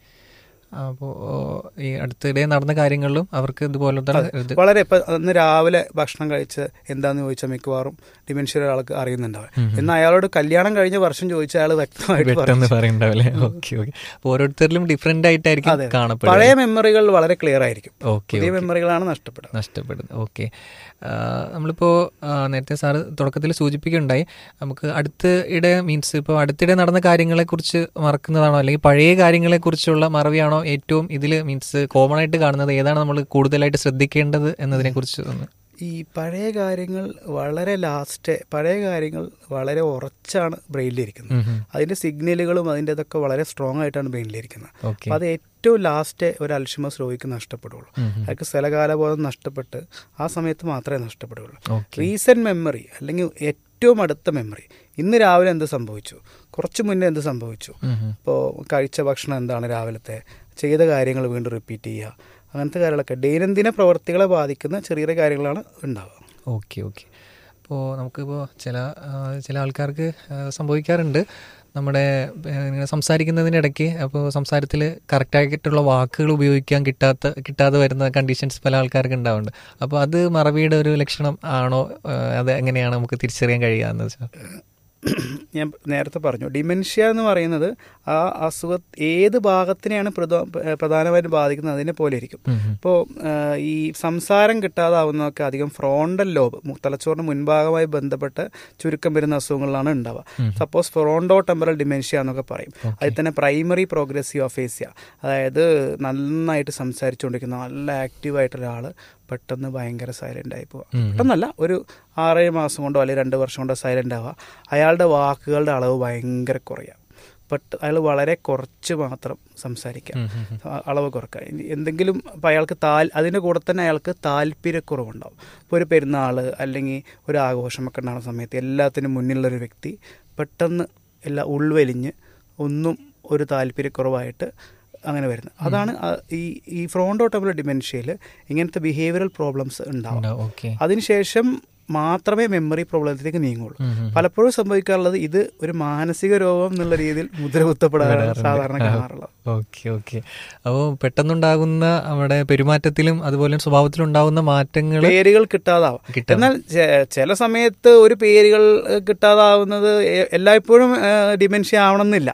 അപ്പോൾ ഈ അടുത്തിടെ നടന്ന കാര്യങ്ങളിലും അവർക്ക് ഇതുപോലത്തെ വളരെ ഇപ്പൊ അന്ന് രാവിലെ ഭക്ഷണം കഴിച്ച് എന്താന്ന് ചോദിച്ചാൽ മിക്കവാറും ഡിമെൻഷ്യ ഒരാൾക്ക് അറിയുന്നുണ്ടാവും എന്നാൽ അയാളോട് കല്യാണം കഴിഞ്ഞ വർഷം ചോദിച്ചാൽ അയാൾ വ്യക്തമായിട്ട് പറയുന്നുണ്ടാവില്ലേ ഓക്കെ ഓക്കെ ഓരോരുത്തരിലും ഡിഫറെന്റ് ആയിട്ടായിരിക്കും കാണപ്പെടുന്നത് പഴയ മെമ്മറികൾ വളരെ ക്ലിയർ ആയിരിക്കും ഓക്കെ പുതിയ മെമ്മറികളാണ് നഷ്ടപ്പെടുന്നത് നഷ്ടപ്പെടുന്നത് ഓക്കെ നമ്മളിപ്പോൾ നേരത്തെ സാറ് തുടക്കത്തിൽ സൂചിപ്പിക്കുകയുണ്ടായി നമുക്ക് അടുത്ത് ഇടെ മീൻസ് ഇപ്പോൾ അടുത്തിടെ നടന്ന കാര്യങ്ങളെക്കുറിച്ച് മറക്കുന്നതാണോ അല്ലെങ്കിൽ പഴയ കാര്യങ്ങളെക്കുറിച്ചുള്ള മറവിയാണോ ഏറ്റവും ഇതിൽ മീൻസ് കോമൺ ആയിട്ട് കാണുന്നത് ഏതാണ് നമ്മൾ കൂടുതലായിട്ട് ശ്രദ്ധിക്കേണ്ടത് എന്നതിനെക്കുറിച്ച് ഒന്ന് ഈ പഴയ കാര്യങ്ങൾ വളരെ ലാസ്റ്റ് പഴയ കാര്യങ്ങൾ വളരെ ഉറച്ചാണ് ബ്രെയിനിലിരിക്കുന്നത് അതിന്റെ സിഗ്നലുകളും അതിൻ്റെ ഇതൊക്കെ വളരെ സ്ട്രോങ് ആയിട്ടാണ് ബ്രെയിനിലിരിക്കുന്നത് അപ്പം അത് ഏറ്റവും ലാസ്റ്റ് ഒരു അൽഷിമസ് രോഗിക്ക് നഷ്ടപ്പെടുള്ളൂ അയാൾക്ക് സ്ഥലകാലബോധം നഷ്ടപ്പെട്ട് ആ സമയത്ത് മാത്രമേ നഷ്ടപ്പെടുകയുള്ളൂ റീസെന്റ് മെമ്മറി അല്ലെങ്കിൽ ഏറ്റവും അടുത്ത മെമ്മറി ഇന്ന് രാവിലെ എന്ത് സംഭവിച്ചു കുറച്ച് മുന്നേ എന്ത് സംഭവിച്ചു ഇപ്പോൾ കഴിച്ച ഭക്ഷണം എന്താണ് രാവിലത്തെ ചെയ്ത കാര്യങ്ങൾ വീണ്ടും റിപ്പീറ്റ് ചെയ്യുക അങ്ങനത്തെ കാര്യങ്ങളൊക്കെ ദൈനംദിന പ്രവർത്തികളെ ബാധിക്കുന്ന ചെറിയ ചെറിയ കാര്യങ്ങളാണ് ഉണ്ടാവുക ഓക്കെ ഓക്കെ അപ്പോൾ നമുക്കിപ്പോൾ ചില ചില ആൾക്കാർക്ക് സംഭവിക്കാറുണ്ട് നമ്മുടെ ഇങ്ങനെ സംസാരിക്കുന്നതിനിടയ്ക്ക് അപ്പോൾ സംസാരത്തിൽ കറക്റ്റായിട്ടുള്ള വാക്കുകൾ ഉപയോഗിക്കാൻ കിട്ടാത്ത കിട്ടാതെ വരുന്ന കണ്ടീഷൻസ് പല ആൾക്കാർക്ക് ഉണ്ടാവുന്നുണ്ട് അപ്പോൾ അത് മറവിയുടെ ഒരു ലക്ഷണം ആണോ അത് എങ്ങനെയാണ് നമുക്ക് തിരിച്ചറിയാൻ കഴിയുക എന്ന് വെച്ചാൽ ഞാൻ നേരത്തെ പറഞ്ഞു ഡിമെൻഷ്യ എന്ന് പറയുന്നത് ആ അസുഖ ഏത് ഭാഗത്തിനെയാണ് പ്രധാനമായിട്ടും ബാധിക്കുന്നത് അതിനെ പോലെ ഇരിക്കും ഇപ്പോൾ ഈ സംസാരം കിട്ടാതാവുന്നതൊക്കെ അധികം ഫ്രോണ്ടൽ ലോബ് തലച്ചോറിന് മുൻഭാഗമായി ബന്ധപ്പെട്ട് ചുരുക്കം വരുന്ന അസുഖങ്ങളിലാണ് ഉണ്ടാവുക സപ്പോസ് ഫ്രോണ്ടോ ടെമ്പറൽ ഡിമെൻഷ്യ എന്നൊക്കെ പറയും അതിൽ തന്നെ പ്രൈമറി പ്രോഗ്രസീവ് അഫേസ്യ അതായത് നന്നായിട്ട് സംസാരിച്ചുകൊണ്ടിരിക്കുന്ന നല്ല ആക്റ്റീവായിട്ട് ഒരാൾ പെട്ടെന്ന് ഭയങ്കര സൈലൻ്റ് ആയി പോവുക പെട്ടെന്നല്ല ഒരു ആറേഴ് മാസം കൊണ്ടോ അല്ലെങ്കിൽ രണ്ട് വർഷം കൊണ്ടോ സൈലൻ്റ് ആവുക അയാളുടെ വാക്കുകളുടെ അളവ് ഭയങ്കര കുറയുക പെട്ട് അയാൾ വളരെ കുറച്ച് മാത്രം സംസാരിക്കുക അളവ് കുറക്കുക എന്തെങ്കിലും ഇപ്പം അയാൾക്ക് താൽ അതിൻ്റെ കൂടെ തന്നെ അയാൾക്ക് താല്പര്യക്കുറവുണ്ടാവും ഇപ്പോൾ ഒരു പെരുന്നാൾ അല്ലെങ്കിൽ ഒരു ആഘോഷമൊക്കെ ഉണ്ടാകുന്ന സമയത്ത് എല്ലാത്തിനും മുന്നിലുള്ളൊരു വ്യക്തി പെട്ടെന്ന് എല്ലാം ഉൾവലിഞ്ഞ് ഒന്നും ഒരു താല്പര്യക്കുറവായിട്ട് അങ്ങനെ വരുന്നത് അതാണ് ഈ ഈ ഫ്രോണ്ടോട്ടബിൾ ഡിമെൻഷ്യയിൽ ഇങ്ങനത്തെ ബിഹേവിയറൽ പ്രോബ്ലംസ് ഉണ്ടാവും അതിനുശേഷം മാത്രമേ മെമ്മറി പ്രോബ്ലത്തിലേക്ക് നീങ്ങുള്ളൂ പലപ്പോഴും സംഭവിക്കാറുള്ളത് ഇത് ഒരു മാനസിക രോഗം എന്നുള്ള രീതിയിൽ മുദ്ര കുത്തപ്പെടാറാണ് സാധാരണ കാണാറുള്ളത് ഓക്കെ ഓക്കെ അപ്പോൾ പെട്ടെന്നുണ്ടാകുന്ന നമ്മുടെ പെരുമാറ്റത്തിലും അതുപോലെ സ്വഭാവത്തിലും ഉണ്ടാകുന്ന മാറ്റങ്ങൾ പേരുകൾ കിട്ടാതാവാം കിട്ടാം. എന്നാൽ ചെ- ചില സമയത്ത് ഒരു പേരുകൾ ഏഹ്, കിട്ടാതാവുന്നത് എ- എല്ലായ്പ്പോഴും ഡിമെൻഷ്യ ആവണമെന്നില്ല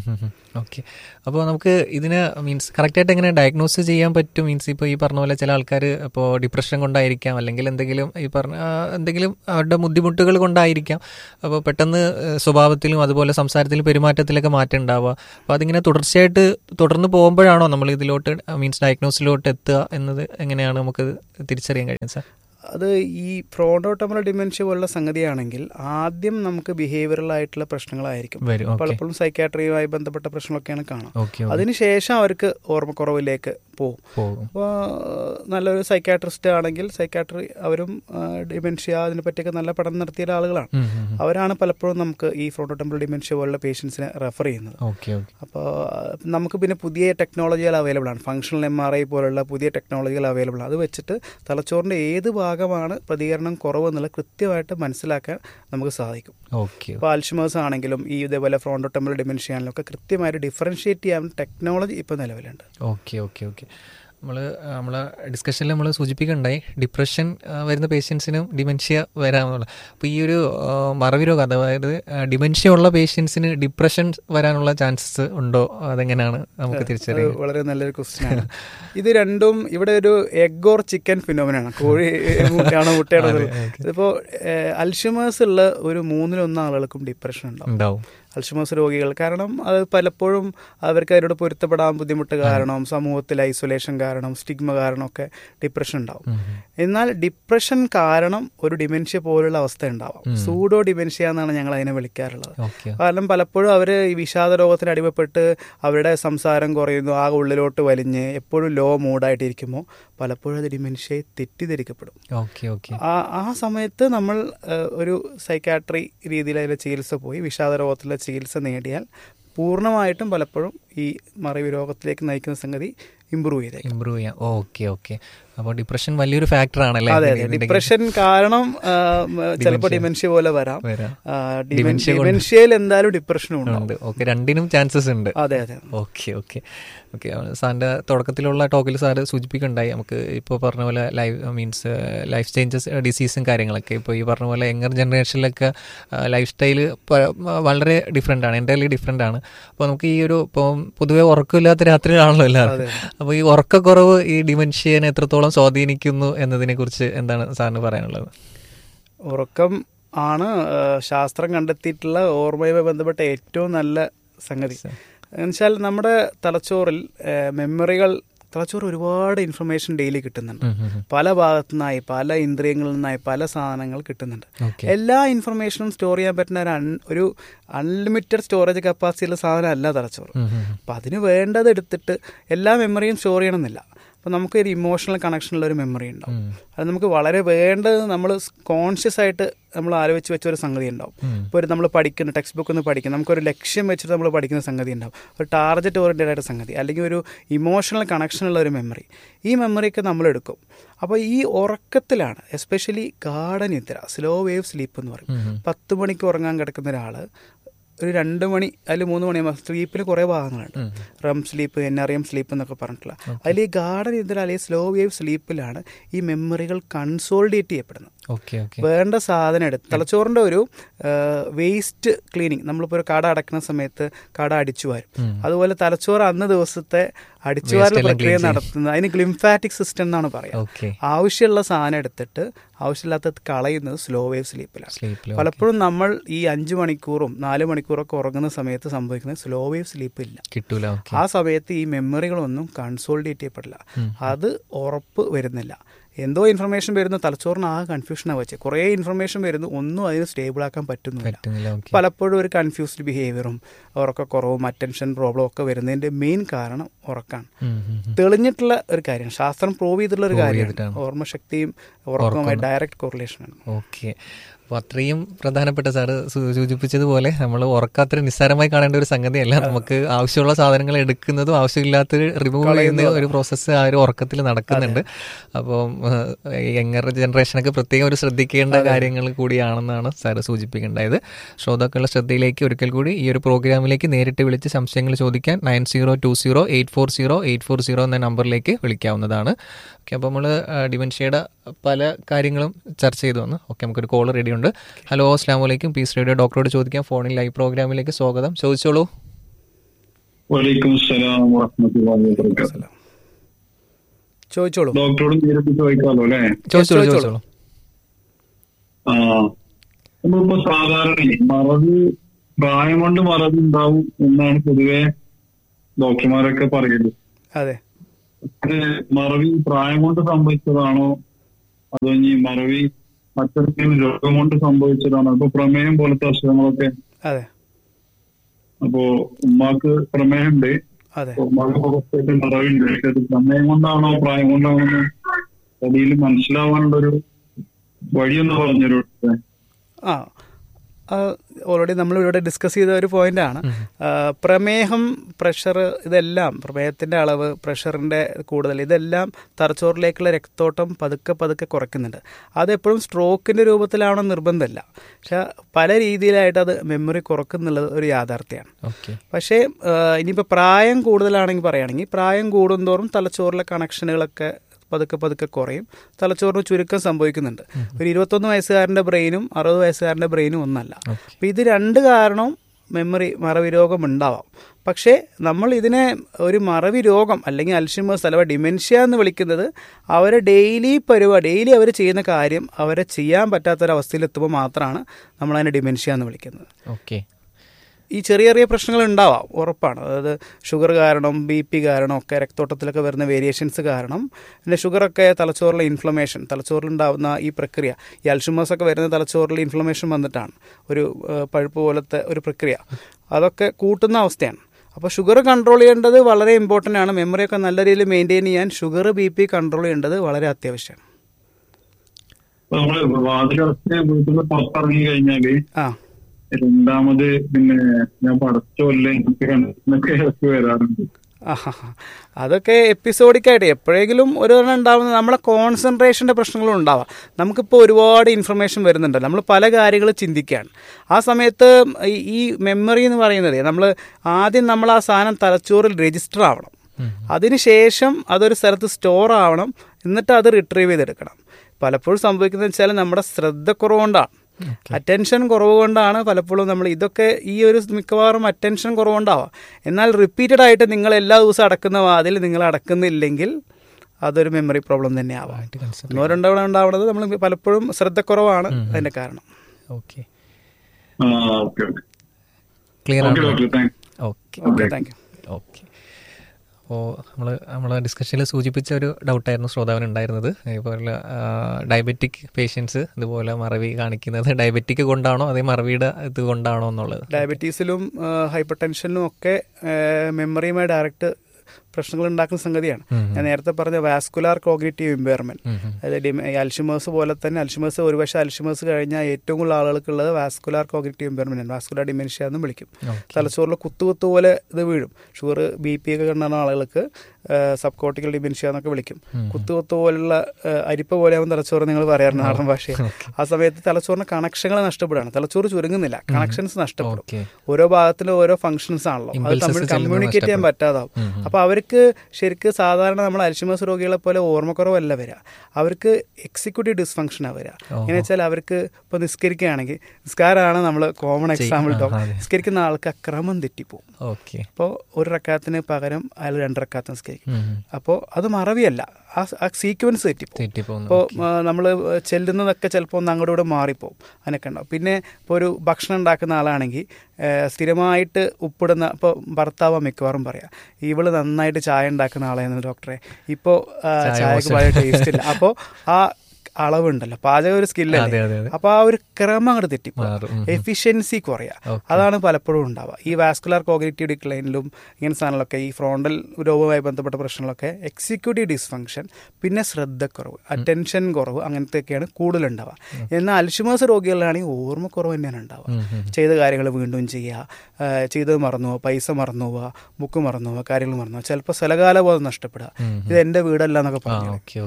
ഓക്കെ അപ്പോൾ നമുക്ക് ഇതിന് മീൻസ് കറക്റ്റായിട്ട് എങ്ങനെ ഡയഗ്നോസ് ചെയ്യാൻ പറ്റും മീൻസ് ഇപ്പോൾ ഈ പറഞ്ഞ പോലെ ചില ആൾക്കാർ ഇപ്പോൾ ഡിപ്രഷൻ കൊണ്ടായിരിക്കാം അല്ലെങ്കിൽ എന്തെങ്കിലും ഈ പറഞ്ഞ ആ, എന്തെങ്കിലും അവരുടെ ബുദ്ധിമുട്ടുകൾ കൊണ്ടായിരിക്കാം അപ്പോൾ പെട്ടെന്ന് ഏഹ്, സ്വഭാവത്തിലും അതുപോലെ സംസാരത്തിലും പെരുമാറ്റത്തിലൊക്കെ മാറ്റം ഉണ്ടാവുക അപ്പോൾ അതിങ്ങനെ തുടർച്ചയായിട്ട് തുടർന്ന് പോകുമ്പോഴാണോ നമ്മൾ ഇതിലോട്ട് മീൻസ് ഡയഗ്നോസിലോട്ട് എത്തുക എന്നത് എങ്ങനെയാണ് നമുക്ക് തിരിച്ചറിയാൻ കഴിയുന്നത് സാർ അത് ഈ ഫ്രോണ്ടോട്ടമൽ ഡിമെൻഷ്യ പോലുള്ള സംഗതിയാണെങ്കിൽ ആദ്യം നമുക്ക് ബിഹേവിയറൽ ആയിട്ടുള്ള പ്രശ്നങ്ങളായിരിക്കും വരും ഓക്കെ പലപ്പോഴും സൈക്കാട്രിയുമായി ബന്ധപ്പെട്ട പ്രശ്നങ്ങളൊക്കെയാണ് കാണാം ഓക്കെ അതിനുശേഷം അവർക്ക് ഓർമ്മക്കുറവിലേക്ക് പോകും പോകും അപ്പോൾ നല്ലൊരു സൈക്കാട്രിസ്റ്റ് ആണെങ്കിൽ സൈക്കാട്രി അവരും ഡിമെൻഷ്യ അതിനെ പറ്റിയൊക്കെ നല്ല പഠനം നടത്തിയ ആളുകളാണ് ഉം, ഉം, ഉം. അവരാണ് പലപ്പോഴും നമുക്ക് ഈ ഫ്രോണ്ടോട്ടമൽ ഡിമെൻഷ്യ പോലുള്ള പേഷ്യൻസിനെ റെഫർ ചെയ്യുന്നത് ഓക്കെ ഓക്കെ അപ്പോൾ നമുക്ക് പിന്നെ പുതിയ ടെക്നോളജികൾ അവൈലബിൾ ആണ് ഫങ്ഷണൽ എം ആർ ഐ പോലുള്ള പുതിയ ടെക്നോളജികൾ അവൈലബിൾ ആണ് അത് വെച്ചിട്ട് തലച്ചോറിൻ്റെ ഏത് ഭാഗമാണ് പ്രതികരണം കുറവ് എന്നുള്ളത് കൃത്യമായിട്ട് മനസ്സിലാക്കാൻ നമുക്ക് സാധിക്കും ഓക്കെ ഇപ്പോൾ അൽഷിമേഴ്സ് ആണെങ്കിലും ഈ ഇതേപോലെ ഫ്രോണ്ടോട്ടമൽ ഡിമെൻഷ്യ ആണെങ്കിലും ഒക്കെ കൃത്യമായിട്ട് ഡിഫറൻഷിയേറ്റ് ചെയ്യാൻ ടെക്നോളജി ഇപ്പോൾ നിലവിലുണ്ട് ഓക്കെ ഓക്കെ ഓക്കെ നമ്മൾ നമ്മളെ ഡിസ്കഷനിൽ നമ്മൾ സൂചിപ്പിക്കുകയുണ്ടായി ഡിപ്രഷൻ ആ, വരുന്ന പേഷ്യൻസിനും ഡിമെൻഷ്യ വരാനുള്ള അപ്പോൾ ഈ ഒരു ആ, മറവി രോഗം അതായത് ഡിമെൻഷ്യ ഉള്ള പേഷ്യൻസിന് ഡിപ്രഷൻ വരാനുള്ള ചാൻസസ് ഉണ്ടോ അതെങ്ങനെയാണ് നമുക്ക് അത് തിരിച്ചറിയാൻ വളരെ നല്ലൊരു ക്വസ്റ്റ്യൻ ആണ് ഇത് രണ്ടും ഇവിടെ ഒരു എഗ് ഓർ ചിക്കൻ ഫിനോമിനാണ് കോഴി മുട്ടയാണോ മുട്ടയാണോ അതെ, എന്നുള്ളത്. ഓക്കെ. ഇതിപ്പോ അൽഷിമേഴ്സ് ഉള്ള ഒരു മൂന്നിലൊന്ന് ആളുകൾക്കും ഡിപ്രഷൻ ഉണ്ടാവും ഉണ്ടാവും അൽഷിമേഴ്സ് രോഗികൾ കാരണം അത് പലപ്പോഴും അവർക്ക് അതിനോട് പൊരുത്തപ്പെടാൻ ബുദ്ധിമുട്ട് കാരണം സമൂഹത്തിൽ ഐസൊലേഷൻ കാരണം സ്റ്റിഗ്മ കാരണം ഒക്കെ ഡിപ്രഷൻ ഉണ്ടാവും ഉം. എന്നാൽ ഡിപ്രഷൻ കാരണം ഒരു ഡിമെൻഷ്യ പോലുള്ള അവസ്ഥ ഉണ്ടാവാം സൂഡോ ഡിമെൻഷ്യ എന്നാണ് ഞങ്ങൾ അതിനെ വിളിക്കാറുള്ളത് ഓക്കെ കാരണം പലപ്പോഴും അവർ ഈ വിഷാദ രോഗത്തിന് അടിമപ്പെട്ട് അവരുടെ സംസാരം കുറയുന്നു ആ ഉള്ളിലോട്ട് വലിഞ്ഞ് എപ്പോഴും ലോ മൂഡായിട്ടിരിക്കുമ്പോൾ പലപ്പോഴും അത് ഡിമെൻഷ്യയെ തെറ്റിദ്ധരിക്കപ്പെടും ഓക്കെ ഓക്കെ ആ ആ സമയത്ത് നമ്മൾ ഏഹ്, ഒരു സൈക്കാട്രി രീതിയിൽ അതിലെ ചികിത്സ പോയി വിഷാദ രോഗത്തിലെ ചികിത്സ നേടിയാൽ പൂർണ്ണമായിട്ടും പലപ്പോഴും ഈ മറവി രോഗത്തിലേക്ക് നയിക്കുന്ന സംഗതി ഇമ്പ്രൂവ് ചെയ്തേക്കും ഇമ്പ്രൂവ് ചെയ്യാം ഓക്കെ ഓക്കെ അപ്പോൾ ഡിപ്രഷൻ വലിയൊരു ഫാക്ടർ ആണല്ലേ അതെ അതെ ഇതിന്റെ- ഡിപ്രഷൻ കാരണം ചിലപ്പോൾ ഡിമെൻഷ്യ പോലെ വരാം വരാം. ആ, ഡിമെൻ- Dementia കൊണ്ട്. ഡിമെൻഷ്യയിൽ എന്തായാലും ഡിപ്രഷനും ഉണ്ടാവും ഉണ്ട് ഓക്കെ രണ്ടിനും ചാൻസസ് ഉണ്ട് അതെ അതെ ഓക്കെ ഓക്കെ ഓക്കെ സാറിൻ്റെ തുടക്കത്തിലുള്ള ടോക്കിൽ സാറ് സൂചിപ്പിക്കുന്നുണ്ടായി നമുക്ക് ഇപ്പോൾ പറഞ്ഞ പോലെ ലൈഫ് മീൻസ് ലൈഫ് ചേഞ്ചസ് ഡിസീസും കാര്യങ്ങളൊക്കെ ഇപ്പോൾ ഈ പറഞ്ഞ പോലെ യങ്ങർ ജനറേഷനിലൊക്കെ ലൈഫ് സ്റ്റൈല് വളരെ ഡിഫറെൻ്റ് ആണ് എൻ്റയർലി ഡിഫറെൻ്റ് ആണ് അപ്പോൾ നമുക്ക് ഈ ഒരു ഇപ്പോൾ പൊതുവെ ഉറക്കമില്ലാത്ത രാത്രികളാണല്ലോ എല്ലാവർക്കും അപ്പോൾ ഈ ഉറക്കക്കുറവ് ഈ ഡിമെൻഷ്യനെ എത്രത്തോളം സ്വാധീനിക്കുന്നു എന്നതിനെക്കുറിച്ച് എന്താണ് സാറിന് പറയാനുള്ളത് ഉറക്കം ആണ് ആ, ശാസ്ത്രം കണ്ടെത്തിയിട്ടുള്ള ഓർമ്മയുമായി ബന്ധപ്പെട്ട ഏറ്റവും നല്ല സംഗതി എന്നുവെച്ചാൽ നമ്മുടെ തലച്ചോറിൽ ആ, മെമ്മറികൾ തലച്ചോറ് ഒരുപാട് ഇൻഫർമേഷൻ ഡെയിലി കിട്ടുന്നുണ്ട് പല ഭാഗത്തു നിന്നായി പല ഇന്ദ്രിയങ്ങളിൽ നിന്നായി പല സാധനങ്ങൾ കിട്ടുന്നുണ്ട് ഓക്കെ എല്ലാ ഇൻഫർമേഷനും സ്റ്റോർ ചെയ്യാൻ പറ്റുന്ന ഒരു un- ഒരു അൺലിമിറ്റഡ് സ്റ്റോറേജ് കപ്പാസിറ്റിയുള്ള സാധനം അല്ല തലച്ചോറ് അപ്പം അതിന് വേണ്ടത് എടുത്തിട്ട് എല്ലാ മെമ്മറിയും സ്റ്റോർ ചെയ്യണമെന്നില്ല അപ്പം നമുക്ക് ഒരു ഇമോഷണൽ കണക്ഷനുള്ള ഒരു മെമ്മറി ഉണ്ടാവും അത് നമുക്ക് വളരെ വേണ്ടത് നമ്മൾ കോൺഷ്യസ് ആയിട്ട് നമ്മൾ ആലോചിച്ച് വെച്ച ഒരു സംഗതി ഉണ്ടാവും ഇപ്പോൾ ഒരു നമ്മൾ പഠിക്കുന്ന ടെക്സ്റ്റ് ബുക്ക് ഒന്ന് പഠിക്കുന്ന നമുക്കൊരു ലക്ഷ്യം വെച്ചിട്ട് നമ്മൾ പഠിക്കുന്ന സംഗതി ഉണ്ടാവും ഒരു ടാർഗറ്റ് ഓറിയൻറ്റഡ് ആയിട്ട് സംഗതി അല്ലെങ്കിൽ ഒരു ഇമോഷണൽ കണക്ഷനുള്ള ഒരു മെമ്മറി ഈ മെമ്മറിയൊക്കെ നമ്മൾ എടുക്കും അപ്പോൾ ഈ ഉറക്കത്തിലാണ് എസ്പെഷ്യലി ഗാഠനിദ്ര സ്ലോ വേവ് സ്ലീപ്പ് എന്ന് പറയും പത്ത് മണിക്ക് ഉറങ്ങാൻ കിടക്കുന്ന ഒരാൾ ഒരു രണ്ട് മണി അല്ലെങ്കിൽ മൂന്ന് മണിയാകുമ്പോൾ സ്ലീപ്പിൽ കുറേ ഭാഗങ്ങളുണ്ട് REM sleep N R M sleep എന്നൊക്കെ പറഞ്ഞിട്ടുള്ള അതിൽ ഈ ഗാർഡൻ ഇതിൽ അല്ലെങ്കിൽ സ്ലോ വേവ് സ്ലീപ്പിലാണ് ഈ മെമ്മറികൾ കൺസോൾഡേറ്റ് ചെയ്യപ്പെടുന്നത് ഓക്കെ ഓക്കെ വേണ്ട സാധനം എടുത്ത് തലച്ചോറിൻ്റെ ഒരു വേസ്റ്റ് ക്ലീനിങ് നമ്മളിപ്പോൾ ഒരു കട അടക്കുന്ന സമയത്ത് കട അടിച്ചു വാരും അതുപോലെ തലച്ചോറ് അന്ന് ദിവസത്തെ അടിച്ചുവാരൽ എല്ലാം പ്രക്രിയ clean ചെയ്യും. നടത്തുന്നത് അതിന് ഗ്ലിംഫാറ്റിക് സിസ്റ്റം എന്നാണ് പറയുക ഓക്കെ ആവശ്യമുള്ള സാധനം എടുത്തിട്ട് ആവശ്യമില്ലാത്തത് കളയുന്നത് സ്ലോ വേവ് സ്ലീപ്പിലാണ് സ്ലീപ്പിൽ പലപ്പോഴും നമ്മൾ ഈ അഞ്ച് മണിക്കൂറും നാല് മണിക്കൂറൊക്കെ ഉറങ്ങുന്ന സമയത്ത് സംഭവിക്കുന്നത് സ്ലോ വേവ് സ്ലീപ്പ് ഇല്ല കിട്ടൂല ഓക്കെ ആ സമയത്ത് ഈ മെമ്മറികളൊന്നും കൺസോൾഡേറ്റ് ചെയ്യപ്പെടില്ല അത് ഉറപ്പ് വരുന്നില്ല എന്തോ ഇൻഫർമേഷൻ വരുന്നു തലച്ചോറിന് ആ കൺഫ്യൂഷനാണ് വെച്ചത് കുറേ ഇൻഫർമേഷൻ വരുന്നു ഒന്നും അതിന് സ്റ്റേബിൾ ആക്കാൻ പറ്റുന്നില്ല പറ്റുന്നില്ല ഓക്കെ പലപ്പോഴും ഒരു കൺഫ്യൂസ്ഡ് ബിഹേവിയറും ഉറക്കക്കുറവും അറ്റൻഷൻ പ്രോബ്ലം ഒക്കെ വരുന്നതിന്റെ മെയിൻ കാരണം ഉറക്കാണ് തെളിഞ്ഞിട്ടുള്ള ഒരു കാര്യമാണ് ശാസ്ത്രം പ്രൂവ് ചെയ്തിട്ടുള്ള ഒരു Prove കാര്യമാണ് ചെയ്തിട്ടാണ്. ഓർമ്മശക്തിയും ഉറക്കവുമായി ഡയറക്റ്റ് കോറിലേഷനാണ് ഓക്കെ അപ്പോൾ അത്രയും പ്രധാനപ്പെട്ട സാറ് സൂ- സൂചിപ്പിച്ചതുപോലെ നമ്മൾ ഉറക്കാത്ര നിസ്സാരമായി കാണേണ്ട ഒരു സംഗതിയല്ല നമുക്ക് ആവശ്യമുള്ള സാധനങ്ങൾ എടുക്കുന്നതും ആവശ്യമില്ലാത്ത റിമൂവ് ചെയ്യുന്ന ഒരു പ്രോസസ്സ് ആ ഒരു ഉറക്കത്തിൽ നടക്കുന്നുണ്ട് അപ്പം യങ്ങർ ജനറേഷനൊക്കെ പ്രത്യേകം ഒരു ശ്രദ്ധിക്കേണ്ട കാര്യങ്ങൾ കൂടിയാണെന്നാണ് സാർ സൂചിപ്പിക്കേണ്ടത് ശ്രോതാക്കളുടെ ശ്രദ്ധയിലേക്ക് ഒരിക്കൽ കൂടി ഈ ഒരു പ്രോഗ്രാമിലേക്ക് നേരിട്ട് വിളിച്ച് സംശയങ്ങൾ ചോദിക്കാൻ nine zero two zero eight four zero eight four zero എന്ന നമ്പറിലേക്ക് വിളിക്കാവുന്നതാണ് ഓക്കെ അപ്പോൾ നമ്മൾ ഡിമെൻഷ്യയുടെ പല കാര്യങ്ങളും ചർച്ച ചെയ്തു വന്നു ഓക്കെ നമുക്കൊരു കോൾ റെഡിയുണ്ട് ഹലോ അസ്ലാം വലൈക്കും പീസ് റേഡിയോ ഡോക്ടറോട് ചോദിക്കാം ഫോണിൽ ലൈവ് പ്രോഗ്രാമിലേക്ക് സ്വാഗതം ചോദിച്ചോളൂ വലൈക്കും സ്സലാം വറഹ്മത്തുള്ളാഹി വബറകാതുഹു ചോദിച്ചോളൂ ഡോക്ടറോട് നേരിട്ട് ചോദിക്കാമല്ലോ അല്ലേ ചോദിച്ചോളൂ ചോദിച്ചോളൂ. ചോദിച്ചോളൂ ആ നമ്മളിപ്പോ സാധാരണ മറവി പ്രായം കൊണ്ട് മറവി ഉണ്ടാവും എന്നാണ് പൊതുവെ ഡോക്ടർമാരൊക്കെ പറയുന്നത് അതെ അത് മറവി പ്രായം കൊണ്ട് സംഭവിച്ചതാണോ അതോ ഇനി മറവി മറ്റെന്തെങ്കിലും രോഗം കൊണ്ട് സംഭവിച്ചതാണോ ഇപ്പൊ പ്രമേയം പോലത്തെ അസുഖങ്ങളൊക്കെ അതെ അപ്പോ ഉമ്മാക്ക് പ്രമേയമുണ്ട് അതെ ഉമ്മാക്ക് കുറച്ചായിട്ട് മറവിണ്ട് പക്ഷെ അത് പ്രമേയം കൊണ്ടാണോ പ്രായം കൊണ്ടാണോ എന്ന് അതിൽ മനസ്സിലാവാനുള്ള ഒരു വഴിയൊന്ന് പറഞ്ഞൊരു ആ ഓൾറെഡി നമ്മൾ ഇവിടെ ഡിസ്കസ് ചെയ്ത ഒരു പോയിന്റാണ് പ്രമേഹം പ്രഷർ ഇതെല്ലാം പ്രമേഹത്തിന്റെ അളവ് പ്രഷറിന്റെ കൂടുതൽ ഇതെല്ലാം തലച്ചോറിലേക്കുള്ള രക്തോട്ടം പതുക്കെ പതുക്കെ കുറയ്ക്കുന്നുണ്ട് അതെപ്പോഴും സ്ട്രോക്കിന്റെ രൂപത്തിലാവണം നിർബന്ധമില്ല പക്ഷെ പല രീതിയിലായിട്ട് അത് മെമ്മറി കുറക്കുന്നുള്ളത് ഒരു യാഥാർത്ഥ്യമാണ് ഓക്കെ പക്ഷേ ഇനിയിപ്പോൾ പ്രായം കൂടുതലാണെങ്കിൽ പറയുകയാണെങ്കിൽ പ്രായം കൂടുന്തോറും തലച്ചോറിലെ കണക്ഷനുകളൊക്കെ പതുക്കെ പതുക്കെ കുറയും തലച്ചോറിന് ചുരുക്കം സംഭവിക്കുന്നുണ്ട് ഒരു ഇരുപത്തൊന്ന് വയസ്സുകാരൻ്റെ ബ്രെയിനും അറുപത് വയസ്സുകാരൻ്റെ ബ്രെയിനും ഒന്നല്ല അപ്പം ഇത് രണ്ട് കാരണവും മെമ്മറി മറവി രോഗം ഉണ്ടാവാം പക്ഷേ നമ്മൾ ഇതിനെ ഒരു മറവി രോഗം അല്ലെങ്കിൽ അൽഷിമേഴ്സ് അഥവാ ഡിമെൻഷ്യ എന്ന് വിളിക്കുന്നത് അവരെ ഡെയിലി പരിപാടി ഡെയിലി അവർ ചെയ്യുന്ന കാര്യം അവരെ ചെയ്യാൻ പറ്റാത്തൊരവസ്ഥയിലെത്തുമ്പോൾ മാത്രമാണ് നമ്മളതിനെ ഡിമെൻഷ്യ എന്ന് വിളിക്കുന്നത് ഓക്കെ ഈ ചെറിയ ചെറിയ പ്രശ്നങ്ങൾ ഉണ്ടാവാം ഉറപ്പാണ് അതായത് ഷുഗർ കാരണം ബി പി കാരണം ഒക്കെ രക്തോട്ടത്തിലൊക്കെ വരുന്ന വേരിയേഷൻസ് കാരണം പിന്നെ ഷുഗറൊക്കെ തലച്ചോറിലെ ഇൻഫ്ലമേഷൻ തലച്ചോറിലുണ്ടാവുന്ന ഈ പ്രക്രിയ ഈ അൽഷിമേഴ്സ് ഒക്കെ വരുന്ന തലച്ചോറിൽ ഇൻഫ്ലമേഷൻ വന്നിട്ടാണ് ഒരു ഏഹ്, പഴുപ്പ് പോലത്തെ ഒരു പ്രക്രിയ അതൊക്കെ കൂട്ടുന്ന അവസ്ഥയാണ് അപ്പോൾ ഷുഗർ കൺട്രോൾ ചെയ്യേണ്ടത് വളരെ ഇമ്പോർട്ടൻ്റ് ആണ് മെമ്മറിയൊക്കെ നല്ല രീതിയിൽ മെയിൻറ്റെയിൻ ചെയ്യാൻ ഷുഗർ ബി പി കൺട്രോൾ ചെയ്യേണ്ടത് വളരെ അത്യാവശ്യമാണ് നമ്മള് വാതിലടച്ച് വീട്ടിൽ നിന്ന് പുറത്തിറങ്ങി കഴിഞ്ഞാല് ആ രണ്ടാമത് പിന്നെ ഞാൻ പടച്ചോല്ലേ എനിക്ക് കണ്ടൊക്കെ ഇറക്കി വരാറുണ്ട് ആഹാ. അതൊക്കെ എപ്പിസോഡിക്കായിട്ട് എപ്പോഴെങ്കിലും ഒരു തവണ ഉണ്ടാവുന്ന നമ്മളെ കോൺസെൻട്രേഷൻ്റെ പ്രശ്നങ്ങളും ഉണ്ടാവാം നമുക്കിപ്പോൾ ഒരുപാട് ഇൻഫർമേഷൻ വരുന്നുണ്ട് നമ്മൾ പല കാര്യങ്ങൾ ചിന്തിക്കുകയാണ് ആ സമയത്ത് ഈ- ഈ മെമ്മറി എന്ന് പറയുന്നത് നമ്മൾ ആദ്യം നമ്മൾ ആ സാധനം തലച്ചോറിൽ രജിസ്റ്റർ ആവണം അതിനുശേഷം അതൊരു സ്ഥലത്ത് സ്റ്റോർ ആവണം എന്നിട്ട് അത് റിട്രീവ് ചെയ്തെടുക്കണം പലപ്പോഴും സംഭവിക്കുന്നത് വെച്ചാൽ നമ്മുടെ ശ്രദ്ധക്കുറവുകൊണ്ടാണ് അറ്റൻഷൻ കുറവ് കൊണ്ടാണ് പലപ്പോഴും നമ്മൾ ഇതൊക്കെ ഈ ഒരു മിക്കവാറും അറ്റൻഷൻ കുറവുണ്ടാവാം എന്നാൽ റിപ്പീറ്റഡ് ആയിട്ട് നിങ്ങൾ എല്ലാ ദിവസവും അടക്കുന്ന വാതിൽ നിങ്ങൾ അടക്കുന്നില്ലെങ്കിൽ അതൊരു മെമ്മറി പ്രോബ്ലം തന്നെ ആവാം ഒന്നോ രണ്ടോ തവണ ഉണ്ടാവുന്നത് നമ്മൾ പലപ്പോഴും ശ്രദ്ധക്കുറവാണ് അതിന്റെ കാരണം ഓക്കെ ആ ഓക്കെ ഓക്കെ ക്ലിയർ ഓക്കെ ആണ് doctor thanks okay okay thank you okay അപ്പോൾ നമ്മൾ നമ്മൾ ഡിസ്കഷനിൽ സൂചിപ്പിച്ച ഒരു ഡൗട്ടായിരുന്നു ശ്രോതാവിന് ഉണ്ടായിരുന്നത് ഇതുപോലെ ഡയബറ്റിക് പേഷ്യൻസ് ഇതുപോലെ മറവി കാണിക്കുന്നത് ഡയബറ്റിക് കൊണ്ടാണോ അതേ മറവിയുടെ ഇത് കൊണ്ടാണോ എന്നുള്ളത് ഡയബറ്റീസിലും ഹൈപ്പർ ടെൻഷനിലും ഒക്കെ മെമ്മറിയുമായി ഡയറക്റ്റ് പ്രശ്നങ്ങൾ ഉണ്ടാക്കുന്ന സംഗതിയാണ് ഞാൻ നേരത്തെ പറഞ്ഞ വാസ്കുലാർ കോഗ്നേറ്റീവ് ഇമ്പയർമെന്റ് അതായത് ഡിമ- ഈ അൽഷിമേഴ്സ് പോലെ തന്നെ അൽഷിമേഴ്സ് ഒരുപക്ഷെ അൽഷിമേഴ്സ് കഴിഞ്ഞാൽ ഏറ്റവും കൂടുതൽ ആളുകൾക്കുള്ളത് വാസ്കുലാർ കോഗ്നേറ്റീവ് ഇമ്പയർമെന്റ് ആണ് വാസ്കുലാർ ഡിമെൻഷ്യ എന്നും വിളിക്കും തലച്ചോറിൽ കുത്തു കുത്തു പോലെ ഇത് വീഴും ഷുഗർ ബി പി ഒക്കെ കണ്ടുന്ന ആളുകൾക്ക് സബ് കോർട്ടിക്കൽ ഡിമെൻഷ്യ എന്നൊക്കെ വിളിക്കും കുത്തു കുത്തു പോലുള്ള ആ, അരിപ്പ പോലെയാവും തലച്ചോറ് നിങ്ങൾ പറയാറുണ്ട് നാടൻ ഭാഷയിൽ ആ സമയത്ത് തലച്ചോറിന് കണക്ഷനുകൾ നഷ്ടപ്പെടുകയാണ് തലച്ചോറ് ചുരുങ്ങുന്നില്ല കണക്ഷൻസ് നഷ്ടപ്പെടും ഓക്കെ ഓരോ ഭാഗത്തിലും ഓരോ ഫംഗ്ഷൻസ് ആണല്ലോ അത് Impulses തമ്മിൽ ചെല്ലുന്നത് കമ്മ്യൂണിക്കേറ്റ് ചെയ്യാൻ പറ്റാതാവും അപ്പൊ അവർക്ക് ശരിക്ക് സാധാരണ നമ്മൾ അൽഷിമസ് രോഗികളെ പോലെ ഓർമ്മക്കുറവല്ല വരിക അവർക്ക് എക്സിക്യൂട്ടീവ് ഡിസ്ഫങ്ഷനാണ് വരിക എങ്ങനെ വെച്ചാൽ അവർക്ക് ഇപ്പൊ നിസ്കരിക്കുകയാണെങ്കിൽ നിസ്കാരമാണ് നമ്മൾ കോമൺ എക്സാമ്പിൾ ടോപ്പ് നിസ്കരിക്കുന്ന ആൾക്ക് ആ ക്രമം തെറ്റിപ്പോവും ഓക്കെ അപ്പോൾ ഒരു റക്കാത്തിന് പകരം അയാൾ രണ്ട് റക്കാത്ത് നിസ്കരിക്കും അപ്പോൾ അത് മറവിയല്ല ആ ആ സീക്വൻസ് തെറ്റിപ്പോവും തെറ്റിപ്പോകുന്നു അപ്പോൾ നമ്മൾ ചെല്ലുന്നതൊക്കെ ചിലപ്പോൾ ഒന്ന് അങ്ങോട്ട് ഇവിടെ മാറിപ്പോവും അതിനൊക്കെ ഉണ്ടാവും പിന്നെ ഇപ്പോൾ ഒരു ഭക്ഷണം ഉണ്ടാക്കുന്ന ആളാണെങ്കിൽ ഏഹ്, സ്ഥിരമായിട്ട് ഉപ്പിടുന്ന ഇപ്പോൾ ഭർത്താവ് മിക്കവാറും പറയാം ഇവള് നന്നായിട്ട് ചായ ഉണ്ടാക്കുന്ന ആളായിരുന്നു ഡോക്ടറെ ഇപ്പോൾ ചായക്ക് വളരെ ടേസ്റ്റ് ഇല്ല അപ്പോൾ ആ അളവുണ്ടല്ലോ പാചകം ഒരു അതെ, സ്കില്ലല്ലേ അതെ, അതെ. അപ്പോൾ ആ ഒരു ക്രമം അങ്ങോട്ട് തെറ്റിപ്പോ മാറും. ഉം, ഉം. എഫിഷ്യൻസി കുറയാ അതാണ് പലപ്പോഴും ഉണ്ടാവുക ഈ വാസ്കുലാർ കോഗ്നേറ്റീവ് ഡിക്ലൈനിലും ഇങ്ങനെ സാധനങ്ങളൊക്കെ ഈ ഫ്രോണ്ടൽ രോഗവുമായി ബന്ധപ്പെട്ട പ്രശ്നങ്ങളൊക്കെ എക്സിക്യൂട്ടീവ് ഡിസ്ഫങ്ഷൻ പിന്നെ ശ്രദ്ധക്കുറവ് അറ്റൻഷൻ കുറവ് അങ്ങനത്തെയൊക്കെയാണ് കൂടുതലുണ്ടാവുക എന്നാൽ അൽഷിമേഴ്സ് രോഗികളിലാണെങ്കിൽ ഓർമ്മക്കുറവ് തന്നെയാണ് ഉണ്ടാവുക ചെയ്ത കാര്യങ്ങൾ വീണ്ടും ചെയ്യുക ആ, ചെയ്തത് മറന്നു പോവുക പൈസ മറന്നു പോവുക ബുക്ക് മറന്നു പോവുക കാര്യങ്ങൾ മറന്നു പോവുക ചിലപ്പോൾ സ്ഥലകാല ബോധം നഷ്ടപ്പെടുക ഇത് എൻ്റെ വീടല്ല എന്നൊക്കെ ആ പറഞ്ഞു ഓക്കെ ഓക്കെ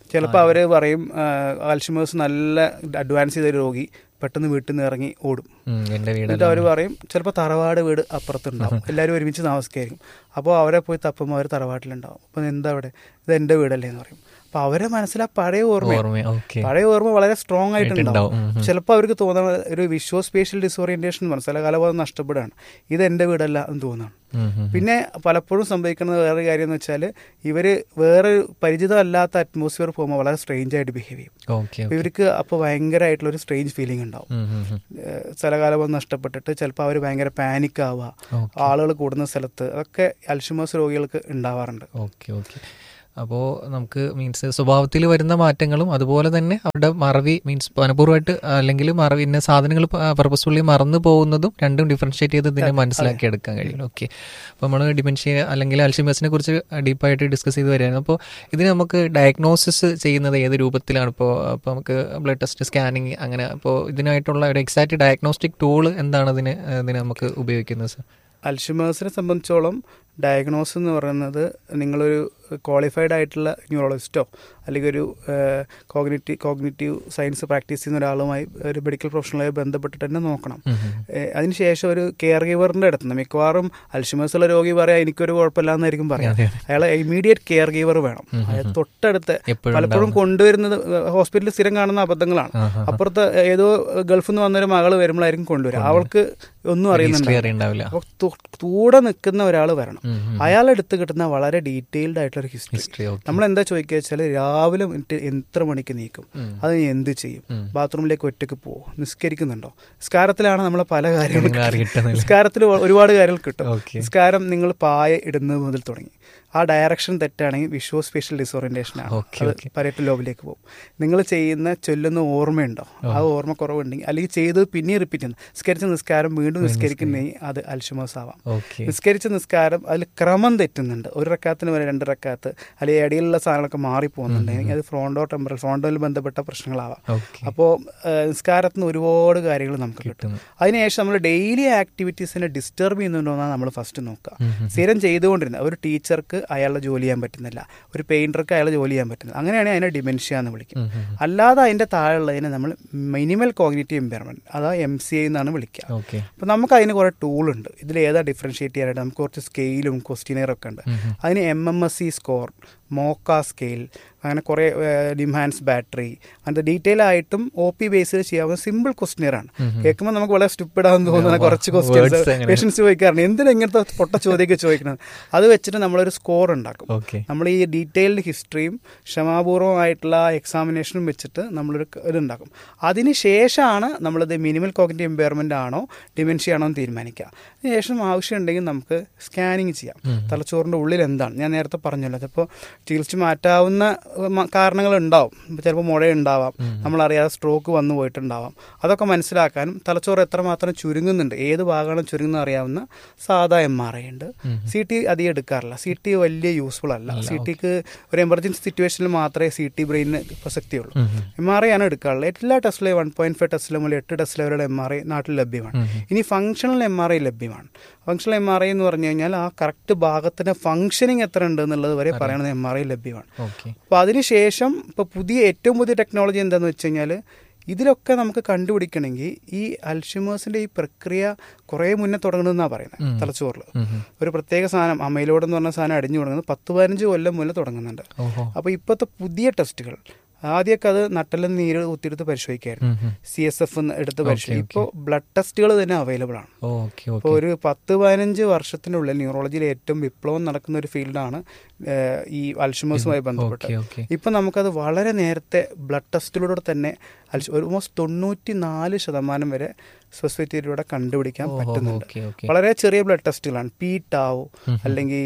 ചിലപ്പോൾ അവർ പറയും ആൽഷിമേഴ്സ് നല്ല അഡ്വാൻസ് ചെയ്ത ഒരു രോഗി പെട്ടെന്ന് വീട്ടിൽ നിന്ന് ഇറങ്ങി ഓടും ഉം, എന്റെ എന്നിട്ട് വീടല്ല അവർ പറയും ചിലപ്പോൾ തറവാട് വീട് അപ്പുറത്തുണ്ടാവും എല്ലാവരും ഒരുമിച്ച് താമസിക്കായിരിക്കും അപ്പോൾ അവരെ പോയി തപ്പുമ്പോൾ അവർ തറവാട്ടിലുണ്ടാവും അപ്പം എന്താ അവിടെ ഇത് എൻ്റെ വീടല്ലേ എന്ന് പറയും അപ്പോൾ അവരെ മനസ്സിൽ ആ പഴയ ഓർമ്മ ഓർമ്മ ഓക്കെ പഴയ ഓർമ്മ വളരെ സ്ട്രോങ് ആയിട്ടുണ്ടാവും ആയിട്ടുണ്ടാവും. ഉം, ഉം. ചിലപ്പോൾ അവർക്ക് തോന്നുന്ന ഒരു വിഷ്വൽ സ്പേഷ്യൽ ഡിസോറിയന്റേഷൻ മനസ്സിലാകാലബോധം നഷ്ടപ്പെടുകയാണ് ഇത് എൻ്റെ വീടല്ല എന്ന് തോന്നുന്നു പിന്നെ പലപ്പോഴും സംഭവിക്കുന്നത് വേറൊരു കാര്യം എന്ന് വെച്ചാൽ ഇവർ വേറെ പരിചിതമല്ലാത്ത അറ്റ്മോസ്ഫിയർ പോകുമ്പോൾ വളരെ സ്ട്രേഞ്ച് ആയിട്ട് ബിഹേവ് ചെയ്യും ഓക്കെ അപ്പോൾ ഇവർക്ക് അപ്പോൾ ഭയങ്കരമായിട്ടുള്ള ഒരു സ്ട്രേഞ്ച് ഫീലിംഗ് ഉണ്ടാവും ഏഹ് സ്ഥലകാലബോധം നഷ്ടപ്പെട്ടിട്ട് ചിലപ്പോൾ അവർ ഭയങ്കര പാനിക് ആവുക Okay. ആളുകൾ കൂടുന്ന സ്ഥലത്ത് അതൊക്കെ അൽഷിമേഴ്സ് രോഗികൾക്ക് ഉണ്ടാവാറുണ്ട് ഓക്കെ ഓക്കെ അപ്പോൾ നമുക്ക് മീൻസ് സ്വഭാവത്തിൽ വരുന്ന മാറ്റങ്ങളും അതുപോലെ തന്നെ അവരുടെ മറവി മീൻസ് മനപൂർവ്വമായിട്ട് അല്ലെങ്കിൽ മറവി ഇന്ന സാധനങ്ങൾ പർപ്പസ്ഫുള്ളി മറന്നു പോകുന്നതും രണ്ടും ഡിഫറൻഷിയേറ്റ് ചെയ്ത് ഇതിനെ മനസ്സിലാക്കി എടുക്കാൻ കഴിയും ഓക്കെ അപ്പോൾ നമ്മൾ ഡിമെൻഷ്യ അല്ലെങ്കിൽ അൽഷിമേഴ്സിനെ കുറിച്ച് ഡീപ്പായിട്ട് ഡിസ്കസ് ചെയ്ത് വരികയാണ് അപ്പോൾ ഇതിന് നമുക്ക് ഡയഗ്നോസിസ് ചെയ്യുന്നത് ഏത് രൂപത്തിലാണ് ഇപ്പോൾ അപ്പോൾ നമുക്ക് ബ്ലഡ് ടെസ്റ്റ് സ്കാനിങ് അങ്ങനെ അപ്പോൾ ഇതിനായിട്ടുള്ള ഒരു എക്സാക്ട് ഡയഗ്നോസ്റ്റിക് ടൂൾ എന്താണ് ഇതിന് ഇതിന് നമുക്ക് ഉപയോഗിക്കുന്നത് സർ അൽഷിമേഴ്സിനെ സംബന്ധിച്ചോളം ഡയഗ്നോസ് എന്ന് പറയുന്നത് നിങ്ങളൊരു ക്വാളിഫൈഡ് ആയിട്ടുള്ള ന്യൂറോളജിസ്റ്റോ അല്ലെങ്കിൽ ഒരു കോഗ്നിറ്റീവ് കോഗ്നിറ്റീവ് സയൻസ് പ്രാക്ടീസ് ചെയ്യുന്ന ഒരാളുമായി ഒരു മെഡിക്കൽ പ്രൊഫഷണലായി ബന്ധപ്പെട്ടിട്ട് തന്നെ നോക്കണം ഏഹ് അതിനുശേഷം ഒരു കെയർ ഗീവറിൻ്റെ അടുത്ത് നിന്ന് മിക്കവാറും അൽഷിമേഴ്സ് ഉള്ള രോഗി പറയാം എനിക്കൊരു കുഴപ്പമില്ല എന്നായിരിക്കും പറയാം അതെ, അയാളെ ഇമ്മീഡിയറ്റ് കെയർ ഗീവർ വേണം അയാൾ തൊട്ടടുത്ത് എപ്പോഴും പലപ്പോഴും കൊണ്ടുവരുന്നത് ഹോസ്പിറ്റലിൽ സ്ഥിരം കാണുന്ന അബദ്ധങ്ങളാണ് ആഹാ. അപ്പുറത്ത് ഏതോ ഗൾഫിൽ നിന്ന് വന്നൊരു മകള് വരുമ്പോഴായിരിക്കും കൊണ്ടുവരിക അവൾക്ക് ഒന്നും ഹിസ്റ്ററി അറിയുന്നുണ്ടാവില്ല അറിയണ്ടാവില്ല അപ്പോൾ തു- കൂടെ നിൽക്കുന്ന ഒരാൾ വരണം ഉം, ഉം. അയാളെടുത്ത് കിട്ടുന്ന വളരെ ഡീറ്റെയിൽഡ് ആയിട്ടുള്ള ഒരു ഹിസ്റ്ററി ഹിസ്റ്ററി ഓക്കെ നമ്മൾ എന്താ ചോദിക്കുക വെച്ചാൽ രാവിലെ മിനിറ്റ് എത്ര മണിക്ക് നീക്കും അത് നീ എന്ത് ചെയ്യും ബാത്റൂമിലേക്ക് ഒറ്റയ്ക്ക് പോവോ നിസ്കരിക്കുന്നുണ്ടോ നിസ്കാരത്തിലാണ് നമ്മളെ പല കാര്യങ്ങളും നിങ്ങൾ അറിയിട്ടെന്നില്ല. നിസ്കാരത്തിൽ ഒരുപാട് കാര്യങ്ങൾ കിട്ടും ഓക്കെ നിസ്കാരം നിങ്ങൾ പായ ഇടുന്നത് മുതൽ തുടങ്ങി ആ ഡയറക്ഷൻ തെറ്റാണെങ്കിൽ വിഷ്വൽ സ്പേഷ്യൽ ഡിസോറിയന്റേഷൻ ആണ് ഓക്കെ, അത് ഓക്കെ. പരേറ്റ് ലോബിലേക്ക് പോകും നിങ്ങൾ ചെയ്യുന്ന ചൊല്ലുന്ന ഓർമ്മയുണ്ടോ ആ ഓർമ്മ കുറവുണ്ടെങ്കിൽ അല്ലെങ്കിൽ ചെയ്തത് പിന്നെ റിപ്പീറ്റ് ചെയ്യുന്നു നിസ്കരിച്ച നിസ്കാരം വീണ്ടും നിസ്കരിക്കുന്നെങ്കിൽ അത് അൽഷമോസ് ആവാം ഓക്കെ നിസ്കരിച്ച നിസ്കാരം അതിൽ ക്രമം തെറ്റുന്നുണ്ട് ഒരു റക്കാത്തിന് വരെ രണ്ട് റക്കാത്ത് അല്ലെങ്കിൽ ഇടയിലുള്ള സാധനങ്ങളൊക്കെ മാറിപ്പോകുന്നുണ്ടെങ്കിൽ അത് ഫ്രോണ്ടോ ടെമ്പറൽ ഫ്രോണ്ടോയിൽ ബന്ധപ്പെട്ട പ്രശ്നങ്ങളാവാം ഓക്കെ അപ്പോൾ നിസ്കാരത്തിന് ഒരുപാട് കാര്യങ്ങൾ നമുക്ക് കിട്ടും കിട്ടുന്നു അതിനുശേഷം നമ്മൾ ഡെയിലി ആക്ടിവിറ്റീസിനെ ഡിസ്റ്റർബ് ചെയ്യുന്നുണ്ടോ എന്നാണ് നമ്മൾ ഫസ്റ്റ് നോക്കുക സ്ഥിരം ചെയ്തുകൊണ്ടിരുന്നത് ഒരു ടീച്ചർക്ക് അയാളുടെ ജോലി ചെയ്യാൻ പറ്റുന്നില്ല ഒരു പെയിൻറ്റർക്ക് അയാളെ ജോലി ചെയ്യാൻ പറ്റുന്നില്ല അങ്ങനെയാണെങ്കിൽ അതിനെ ഡിമെൻഷ്യ എന്ന് വിളിക്കും അല്ലാതെ അതിൻ്റെ താഴെയുള്ളതിനെ നമ്മൾ മിനിമൽ കോഗ്നേറ്റീവ് ഇമ്പയർമെൻറ്റ് അതാ എം സി ഐ എന്നാണ് വിളിക്കുക ഓക്കെ അപ്പോൾ നമുക്ക് അതിന് കുറേ ടൂളുണ്ട് ഇതിൽ ഏതാ ഡിഫറൻഷ്യേറ്റ് ചെയ്യാനായിട്ട് നമുക്ക് കുറച്ച് സ്കെയിലും ക്വസ്റ്റ്യനെയറൊക്കെ ഉണ്ട് അതിന് M M S C score MoCA scale അങ്ങനെ കുറേ ഡിമാൻസ് ബാറ്ററി അങ്ങനത്തെ ഡീറ്റെയിൽ ആയിട്ടും ഒ പി ബേസിൽ ചെയ്യാവുന്ന സിമ്പിൾ ക്വസ്റ്റ്യനെയറാണ് കേൾക്കുമ്പോൾ നമുക്ക് വളരെ സ്റ്റുപ്പിഡാന്ന് തോന്നുന്ന കുറച്ച് ക്വസ്റ്റ്യൻസ് Words അങ്ങനെ. പേഷ്യൻസ് ചോദിക്കാറുണ്ട് എന്തിനാ ഇങ്ങനത്തെ പൊട്ട ചോദ്യമൊക്കെ ചോദിക്കുന്നത് അത് വെച്ചിട്ട് നമ്മളൊരു സ്കോർ ഉണ്ടാക്കും ഓക്കെ നമ്മൾ ഈ ഡീറ്റെയിൽഡ് ഹിസ്റ്ററിയും ക്ഷമാപൂർവമായിട്ടുള്ള എക്സാമിനേഷനും വെച്ചിട്ട് നമ്മളൊരു ക- ഇതുണ്ടാക്കും അതിന് ശേഷമാണ് നമ്മളിത് മിനിമൽ കോഗ്നറ്റീവ് ഇമ്പയർമെൻ്റ് ആണോ ഡിമെൻഷ്യ ആണോ എന്ന് തീരുമാനിക്കുക അതിനുശേഷം ആവശ്യമുണ്ടെങ്കിൽ നമുക്ക് സ്കാനിങ് ചെയ്യാം തലച്ചോറിൻ്റെ ഉള്ളിൽ എന്താണ് ഞാൻ നേരത്തെ പറഞ്ഞല്ലോ അതിപ്പോൾ ചികിത്സിച്ച് മാറ്റാവുന്ന മ- കാരണങ്ങളുണ്ടാവും ചിലപ്പോൾ മുഴ ഉണ്ടാവാം നമ്മളറിയാതെ സ്ട്രോക്ക് വന്നു പോയിട്ടുണ്ടാവാം അതൊക്കെ മനസ്സിലാക്കാനും തലച്ചോറ് എത്രമാത്രം ചുരുങ്ങുന്നുണ്ട് ഏത് ഭാഗമാണ് ചുരുങ്ങുന്നത് അറിയാവുന്ന സാധാ എം ആർ ഐ ഉണ്ട് സി ടി അധികം എടുക്കാറില്ല സി ടി വലിയ യൂസ്ഫുൾ അല്ല സി ടിക്ക് ഒരു എമർജൻസി സിറ്റുവേഷനിൽ മാത്രമേ സി ടി ബ്രെയിനിന് പ്രസക്തിയുള്ളൂ എം ആർ ഐ ആണ് എടുക്കാറുള്ളത് എല്ലാ ടെസ്റ്റിലും വൺ പോയിന്റ് ഫൈവ് ടെസ്റ്റിലും മുതൽ എട്ട് ടെസ്റ്റ് ലെവലുള്ള എം ആർ ഐ നാട്ടിൽ ലഭ്യമാണ് ഇനി ഫങ്ഷണൽ എം ആർ ഐ ലഭ്യമാണ് ഫങ്ഷണൽ എം ആർ ഐ എന്ന് പറഞ്ഞു കഴിഞ്ഞാൽ ആ കറക്റ്റ് ഭാഗത്തിന് ഫങ്ഷനിങ് എത്ര ഉണ്ട് എന്നുള്ളത് വരെ പറയുന്നത് എം ആർ ഐ ലഭ്യമാണ് ഓക്കെ അപ്പോൾ അതിനുശേഷം ഇപ്പോൾ പുതിയ ഏറ്റവും പുതിയ ടെക്നോളജി എന്താണെന്ന് വെച്ച് കഴിഞ്ഞാൽ ഇതിലൊക്കെ നമുക്ക് കണ്ടുപിടിക്കണമെങ്കിൽ ഈ അൽഷിമേഴ്സിൻ്റെ ഈ പ്രക്രിയ കുറേ മുന്നേ തുടങ്ങണമെന്നാണ് പറയുന്നത് തലച്ചോറിൽ ഒരു പ്രത്യേക സാധനം അമൈലോഡ് എന്ന് പറഞ്ഞ സാധനം അടിഞ്ഞു തുടങ്ങുന്നത് പത്ത് പതിനഞ്ച് കൊല്ലം മുന്നേ തുടങ്ങുന്നുണ്ട് ഓഹോ അപ്പോൾ ഇപ്പോഴത്തെ പുതിയ ടെസ്റ്റുകൾ ആദ്യമൊക്കെ അത് നട്ടലും നീര് കുത്തിയെടുത്ത് പരിശോധിക്കായിരുന്നു സി എസ് എഫ് എടുത്ത് പരിശോധിക്കും ഇപ്പോൾ ബ്ലഡ് ടെസ്റ്റുകൾ തന്നെ അവൈലബിൾ ആണ് ഓക്കെ ഇപ്പോൾ ഓക്കെ ഒരു പത്ത് പതിനഞ്ച് വർഷത്തിനുള്ളിൽ ന്യൂറോളജിയിൽ ഏറ്റവും വിപ്ലവം നടക്കുന്ന ഒരു ഫീൽഡാണ് ഏഹ്, ഈ അൽഷിമേഴ്സുമായി ബന്ധപ്പെട്ട് ഓക്കെ ഓക്കെ ഇപ്പം നമുക്കത് വളരെ നേരത്തെ ബ്ലഡ് ടെസ്റ്റിലൂടെ തന്നെ ഓൾമോസ്റ്റ് തൊണ്ണൂറ്റി നാല് ശതമാനം വരെ സ്പെസിഫിറ്റിയിലൂടെ കണ്ടുപിടിക്കാൻ പറ്റുന്നുണ്ട് ഓക്കെ ഓക്കെ വളരെ ചെറിയ ബ്ലഡ് ടെസ്റ്റുകളാണ് പി ടാവ് അല്ലെങ്കിൽ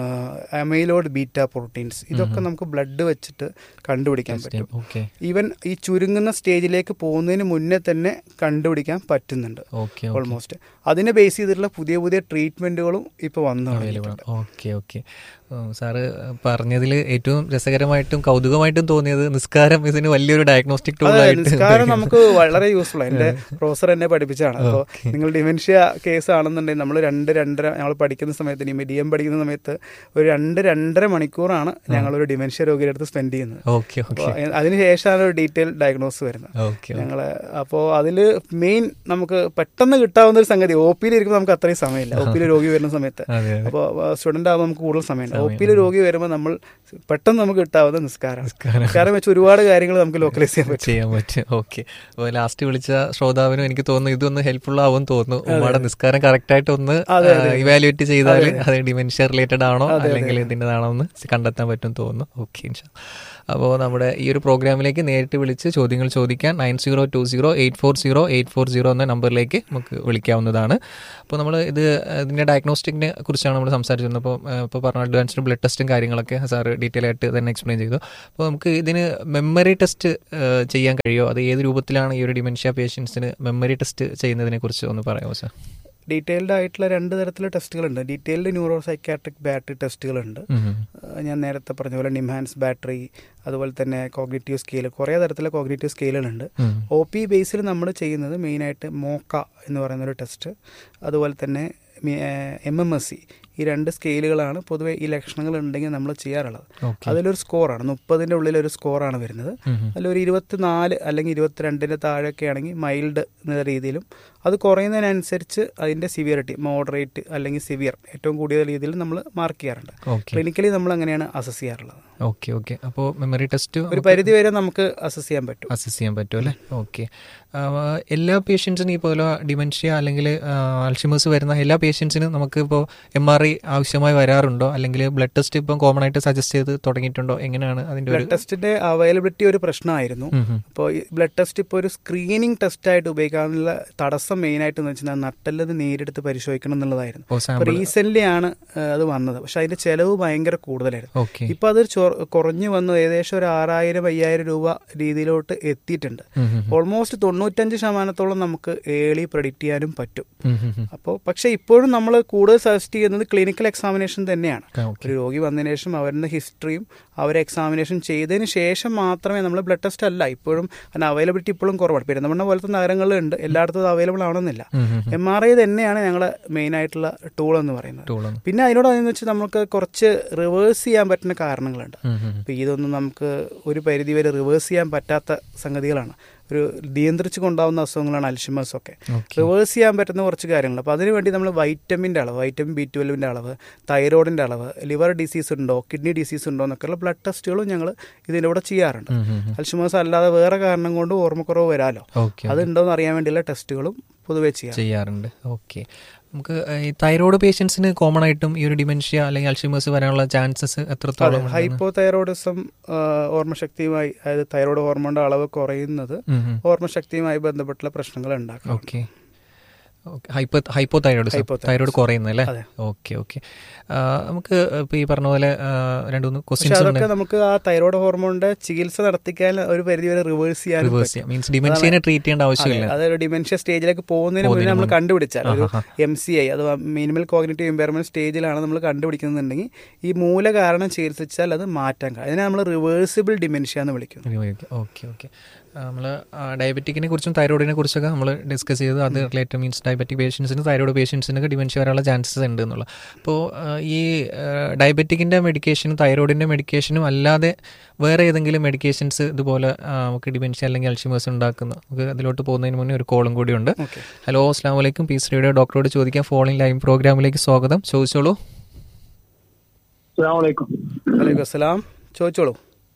അമൈലോഡ് ബീറ്റ പ്രോട്ടീൻസ് ഇതൊക്കെ നമുക്ക് ബ്ലഡ് വെച്ചിട്ട് കണ്ടുപിടിക്കാൻ പറ്റും ഓക്കെ ഈവൻ ഈ ചുരുങ്ങുന്ന സ്റ്റേജിലേക്ക് പോകുന്നതിന് മുന്നേ തന്നെ കണ്ടുപിടിക്കാൻ പറ്റുന്നുണ്ട് ഓക്കെ ഓൾമോസ്റ്റ് അതിനെ ബേസ് ചെയ്തിട്ടുള്ള പുതിയ പുതിയ ട്രീറ്റ്മെന്റുകളും ഇപ്പോൾ വന്നു അവൈലബിൾ തുടങ്ങിയിട്ടുണ്ട് ഓക്കെ ഓക്കെ ഉം, സാറ് പറഞ്ഞതിൽ ഏറ്റവും രസകരമായിട്ടും കൗതുകമായിട്ടും തോന്നിയത് നിസ്കാരം ഇതിന് വലിയൊരു ഡയഗ്നോസ്റ്റിക് ടൂൾ അതെ ആയിട്ട് നിസ്കാരം നമുക്ക് വളരെ യൂസ്ഫുൾ എന്റെ പ്രൊഫസർ എന്നെ പഠിപ്പിച്ചാണ് അപ്പോൾ നിങ്ങൾ ഡിമെൻഷ്യ കേസ് ആണെന്നുണ്ടെങ്കിൽ നമ്മൾ രണ്ട് രണ്ടര ഞങ്ങൾ പഠിക്കുന്ന സമയത്ത് ഇനി ഡി എം പഠിക്കുന്ന സമയത്ത് ഒരു രണ്ട് രണ്ടര മണിക്കൂറാണ് ഞങ്ങൾ ഒരു ഡിമെൻഷ്യ രോഗിയുടെ അടുത്ത് സ്പെൻഡ് ചെയ്യുന്നത് ഓക്കെ ഓക്കെ അപ്പോൾ അതിനുശേഷമാണ് ഒരു ഡീറ്റെയിൽ ഡയഗ്നോസ് വരുന്നത് ഓക്കെ ഞങ്ങൾ അപ്പോൾ അതിൽ മെയിൻ നമുക്ക് പെട്ടെന്ന് കിട്ടാവുന്ന ഒരു സംഗതി ഒ പിയിൽ ഇരിക്കുമ്പോൾ നമുക്ക് അത്രയും സമയമില്ല ഒ പിയിൽ രോഗി വരുന്ന സമയത്ത് അതെ അതെ അപ്പോൾ സ്റ്റുഡൻ്റ് ആകുമ്പോൾ നമുക്ക് കൂടുതൽ സമയമുണ്ട് ഒ പിയിൽ രോഗി വരുമ്പോൾ നമ്മൾ പെട്ടെന്ന് നമുക്ക് കിട്ടാവുന്ന നിസ്കാരം നിസ്കാരം വെച്ച് ഒരുപാട് കാര്യങ്ങൾ നമുക്ക് ലോക്കലൈസ് ചെയ്യാൻ പറ്റും ചെയ്യാൻ പറ്റും ഓക്കെ അപ്പോൾ ലാസ്റ്റ് വിളിച്ച ശ്രോതാവിനും എനിക്ക് തോന്നുന്നു ഇതൊന്ന് ഹെൽപ്ഫുൾ ആവും തോന്നുന്നു ഉമ്മയുടെ നിസ്കാരം കറക്റ്റ് ആയിട്ട് ഒന്ന് ഇവാലുവേറ്റ് ചെയ്താൽ അത് ഡിമെൻഷ്യ റിലേറ്റഡ് ആണോ അല്ലെങ്കിൽ ഇതിൻ്റെതാണോ എന്ന് കണ്ടെത്താൻ പറ്റും തോന്നുന്നു ഓക്കെ അപ്പോൾ നമ്മുടെ ഈ ഒരു പ്രോഗ്രാമിലേക്ക് നേരിട്ട് വിളിച്ച് ചോദ്യങ്ങൾ ചോദിക്കാൻ nine zero two zero eight four zero eight four zero എന്ന നമ്പറിലേക്ക് നമുക്ക് വിളിക്കാവുന്നതാണ് അപ്പോൾ നമ്മൾ ഇത് ഇതിൻ്റെ ഡയഗ്നോസ്റ്റിക്കിനെ കുറിച്ചാണ് നമ്മൾ സംസാരിച്ചിരുന്നത് അപ്പോൾ ഇപ്പോൾ പറഞ്ഞ അഡ്വാൻസ്ഡ് ബ്ലഡ് ടെസ്റ്റും കാര്യങ്ങളൊക്കെ സാറ് ഡീറ്റെയിൽ ആയിട്ട് തന്നെ എക്സ്പ്ലെയിൻ ചെയ്തു അപ്പോൾ നമുക്ക് ഇതിന് മെമ്മറി ടെസ്റ്റ് ചെയ്യാൻ കഴിയുമോ അത് ഏത് രൂപത്തിലാണ് ഈ ഒരു ഡിമെൻഷ്യ പേഷ്യൻസിന് മെമ്മറി ടെസ്റ്റ് ചെയ്യുന്നതിനെ കുറിച്ച് ഒന്ന് പറയാമോ സാർ ഡീറ്റെയിൽഡ് ആയിട്ടുള്ള രണ്ട് തരത്തിലുള്ള ടെസ്റ്റുകളുണ്ട് ഡീറ്റെയിൽഡ് ന്യൂറോ സൈക്കാട്രിക് ബാറ്ററി ടെസ്റ്റുകളുണ്ട് ഏഹ് ഞാൻ നേരത്തെ പറഞ്ഞ പോലെ നിംഹാൻസ് ബാറ്ററി അതുപോലെ തന്നെ കോഗ്നേറ്റീവ് സ്കെയിൽ കുറേ തരത്തിലുള്ള കോഗ്നേറ്റീവ് സ്കെയിലുകളുണ്ട് ഒ പി ബേസിൽ നമ്മൾ ചെയ്യുന്നത് മെയിനായിട്ട് മോക്ക എന്ന് പറയുന്ന ഒരു ടെസ്റ്റ് അതുപോലെ തന്നെ എം എം എസ് സി ഈ രണ്ട് സ്കെയിലുകളാണ് പൊതുവെ ഈ ലക്ഷണങ്ങൾ ഉണ്ടെങ്കിൽ നമ്മൾ ചെയ്യാറുള്ളത് അതിലൊരു സ്കോറാണ് മുപ്പതിൻ്റെ ഉള്ളിൽ ഒരു സ്കോറാണ് വരുന്നത് അതിലൊരു ഇരുപത്തിനാല് അല്ലെങ്കിൽ ഇരുപത്തിരണ്ടിൻ്റെ താഴെയൊക്കെ ആണെങ്കിൽ മൈൽഡ് എന്ന രീതിയിലും അത് കുറയുന്നതിനനുസരിച്ച് അതിൻ്റെ സിവിയറിറ്റി മോഡറേറ്റ് അല്ലെങ്കിൽ സിവിയർ ഏറ്റവും കൂടിയ രീതിയിൽ നമ്മൾ മാർക്ക് ചെയ്യാറുണ്ട് ഓക്കെ ക്ലിനിക്കലി നമ്മൾ അങ്ങനെയാണ് അസസ് ചെയ്യാറുള്ളത് ഓക്കെ ഓക്കെ അപ്പോൾ മെമ്മറി ടെസ്റ്റ് ഒരു പരിധി വരെ നമുക്ക് അസസ് ചെയ്യാൻ പറ്റും അസസ് ചെയ്യാൻ പറ്റും അല്ലേ ഓക്കെ എല്ലാ പേഷ്യൻസിനും ഈ പോലെ ഡിമെൻഷ്യ അല്ലെങ്കിൽ അൾഷിമേഴ്സ് വരുന്ന എല്ലാ പേഷ്യൻസിനും നമുക്ക് ഇപ്പോൾ എം ആർ ഐ ആവശ്യമായി വരാറുണ്ടോ അല്ലെങ്കിൽ ബ്ലഡ് ടെസ്റ്റ് ഇപ്പം കോമൺ ആയിട്ട് സജസ്റ്റ് ചെയ്ത് തുടങ്ങിയിട്ടുണ്ടോ എങ്ങനെയാണ് അതിൻ്റെ ഒരു ബ്ലഡ് ടെസ്റ്റിന്റെ അവൈലബിലിറ്റി ഒരു പ്രശ്നമായിരുന്നു അപ്പോൾ ഈ ബ്ലഡ് ടെസ്റ്റ് ഇപ്പോൾ ഒരു സ്ക്രീനിങ് ടെസ്റ്റ് ആയിട്ട് ഉപയോഗിക്കാനുള്ള തടസ്സം മെയിൻ ആയിട്ട് എന്ന് വെച്ചാൽ നട്ടെല്ലത് നേരിട്ട് പരിശോധിക്കണം എന്നുള്ളതായിരുന്നു ഓ അപ്പോൾ സാമ്പിൾ റീസെന്റ് ആണ് ആ, അത് വന്നത് പക്ഷെ അതിന്റെ ചെലവ് ഭയങ്കര കൂടുതലായിരുന്നു ഓക്കെ ഇപ്പൊ അത് ചൊ- കുറഞ്ഞു വന്നു ഏകദേശം ഒരു ആറായിരം അയ്യായിരം രൂപ രീതിയിലോട്ട് എത്തിയിട്ടുണ്ട് ഓൾമോസ്റ്റ് തൊണ്ണൂറ്റഞ്ച് ശതമാനത്തോളം നമുക്ക് ഏളി പ്രഡിക്റ്റ് ചെയ്യാനും പറ്റും അപ്പോൾ പക്ഷേ ഇപ്പോഴും നമ്മൾ കൂടുതൽ സജസ്റ്റ് ചെയ്യുന്നത് ക്ലിനിക്കൽ എക്സാമിനേഷൻ തന്നെയാണ് ഓക്കെ ഒരു രോഗി വന്നതിന് ശേഷം അവരുടെ ഹിസ്റ്ററിയും അവരെ എക്സാമിനേഷൻ ചെയ്തതിന് ശേഷം മാത്രമേ നമ്മൾ ബ്ലഡ് ടെസ്റ്റ് അല്ല ഇപ്പോഴും അതിന് അവൈലബിലിറ്റി ഇപ്പോഴും കുറവാണ് പെരുന്തമണ്ണ പോലത്തെ നഗരങ്ങളിലുണ്ട് എല്ലായിടത്തും അത് അവൈലബിൾ ആവണമെന്നില്ല എം ആർ ഐ തന്നെയാണ് ഞങ്ങളുടെ മെയിൻ ആയിട്ടുള്ള ടൂൾ എന്ന് പറയുന്നത് ടൂളാണ് പിന്നെ അതിനോട് അതിന് വെച്ച് നമുക്ക് കുറച്ച് റിവേഴ്സ് ചെയ്യാൻ പറ്റുന്ന കാരണങ്ങളുണ്ട് അപ്പോൾ ഇതൊന്നും നമുക്ക് ഒരു പരിധി വരെ റിവേഴ്സ് ചെയ്യാൻ പറ്റാത്ത സംഗതികളാണ് ഒരു നിയന്ത്രിച്ച് കൊണ്ടാവുന്ന അസുഖങ്ങളാണ് അൽഷിമേഴ്സ് ഒക്കെ ഓക്കെ റിവേഴ്സ് ചെയ്യാൻ പറ്റുന്ന കുറച്ച് കാര്യങ്ങൾ അപ്പോൾ അതിനുവേണ്ടി നമ്മൾ വൈറ്റമിൻ്റെ അളവ് വൈറ്റമിൻ ബി ട്വൽവിൻ്റെ അളവ് തൈറോയിഡിൻ്റെ അളവ് ലിവർ ഡിസീസ് ഉണ്ടോ കിഡ്നി ഡിസീസ് ഉണ്ടോ എന്നൊക്കെയുള്ള ബ്ലഡ് ടെസ്റ്റുകളും ഞങ്ങൾ ഇതിൻ്റെ കൂടെ ചെയ്യാറുണ്ട് അൽഷിമേഴ്സ് അല്ലാതെ വേറെ കാരണം കൊണ്ട് ഓർമ്മക്കുറവ് വരാലോ ഓക്കെ അതുണ്ടോ എന്ന് അറിയാൻ വേണ്ടിയുള്ള ടെസ്റ്റുകളും പൊതുവെ ചെയ്യാം ചെയ്യാറുണ്ട് ഓക്കെ നമുക്ക് ഏഹ്, ഈ തൈറോയ്ഡ് പേഷ്യൻസിന് കോമൺ ആയിട്ടും ഈ ഒരു ഡിമെൻഷ്യ അല്ലെങ്കിൽ അൾഷിമേഴ്സ് വരാനുള്ള ചാൻസസ് എത്രത്തോളം ഉണ്ടെന്ന്? ഹൈപ്പോ തൈറോയിഡിസം ഓർമ്മശക്തിയുമായി അതായത് തൈറോയ്ഡ് ഹോർമോണിന്റെ അളവ് കുറയുന്നത് ഉം, ഉം. ഓർമ്മശക്തിയുമായി ബന്ധപ്പെട്ടുള്ള പ്രശ്നങ്ങൾ ഉണ്ടാക്കും okay hypo hypothyroid Hypothyroidism. Thyroid കുറയുന്നല്ലേ അതെ. ഓക്കെ ഓക്കെ നമുക്ക് ഇപ്പൊ ഈ പറഞ്ഞ പോലെ ആ, രണ്ട് മൂന്ന് പക്ഷെ ക്വസ്റ്റ്യൻസ് ഉണ്ട് അതൊക്കെ നമുക്ക് ആ തൈറോയ്ഡ് ഹോർമോണിന്റെ ചികിത്സ നടത്തിക്കാൻ ഒരു പരിധി വരെ റിവേഴ്സ് ചെയ്യാൻ റിവേഴ്സ് ചെയ്യാം മീൻസ് ഡിമെൻഷ്യനെ ട്രീറ്റ് ചെയ്യേണ്ട ആവശ്യമില്ല അത് ഡിമെൻഷ്യ സ്റ്റേജിലേക്ക് പോകുന്നതിന് മുന്നേ നമ്മൾ കണ്ടുപിടിച്ചാൽ ഒരു എം സി ഐ അഥവാ മിനിമൽ കോഗ്നേറ്റീവ് ഇമ്പയർമെന്റ് സ്റ്റേജിലാണ് നമ്മൾ കണ്ടുപിടിക്കുന്നുണ്ടെങ്കിൽ ഈ മൂല കാരണം ചികിത്സിച്ചാൽ അത് മാറ്റാൻ കഴിയും അതിനെ നമ്മൾ റിവേഴ്സിബിൾ ഡിമെൻഷ്യ എന്ന് വിളിക്കുന്നു ഓക്കെ ഓക്കെ നമ്മൾ ഡയബറ്റിക്കിനെ കുറിച്ചും തൈറോയിഡിനെ കുറിച്ചൊക്കെ നമ്മൾ ഡിസ്കസ് ചെയ്ത് അത് റിലേറ്റഡ് മീൻസ് ഡയബറ്റിക് പേഷ്യൻസിന് തൈറോയ്ഡ് പേഷ്യൻസിനൊക്കെ ഡിമെൻഷ്യ വരാനുള്ള ചാൻസസ് ഉണ്ട് എന്നുള്ള അപ്പോൾ ഈ ഡയബറ്റിക്കിൻ്റെ മെഡിക്കേഷനും തൈറോയിഡിൻ്റെ മെഡിക്കേഷനും അല്ലാതെ വേറെ ഏതെങ്കിലും മെഡിക്കേഷൻസ് ഇതുപോലെ ആ, നമുക്ക് ഡിമെൻഷ്യ അല്ലെങ്കിൽ അൾഷിമേഴ്സ് ഉണ്ടാക്കുന്ന നമുക്ക് അതിലോട്ട് പോകുന്നതിന് മുന്നേ ഒരു കോളും കൂടിയുണ്ട് ഓക്കെ ഹലോ അസ്ലാം വലൈക്കും പീസ് റേഡിയോ ഡോക്ടറോട് ചോദിക്കാൻ ഫോണിൻ ലൈവ് പ്രോഗ്രാമിലേക്ക് സ്വാഗതം ചോദിച്ചോളൂ അസ്സലാമലൈക്കും വലൈക്കും അസ്സലാം ചോദിച്ചോളൂ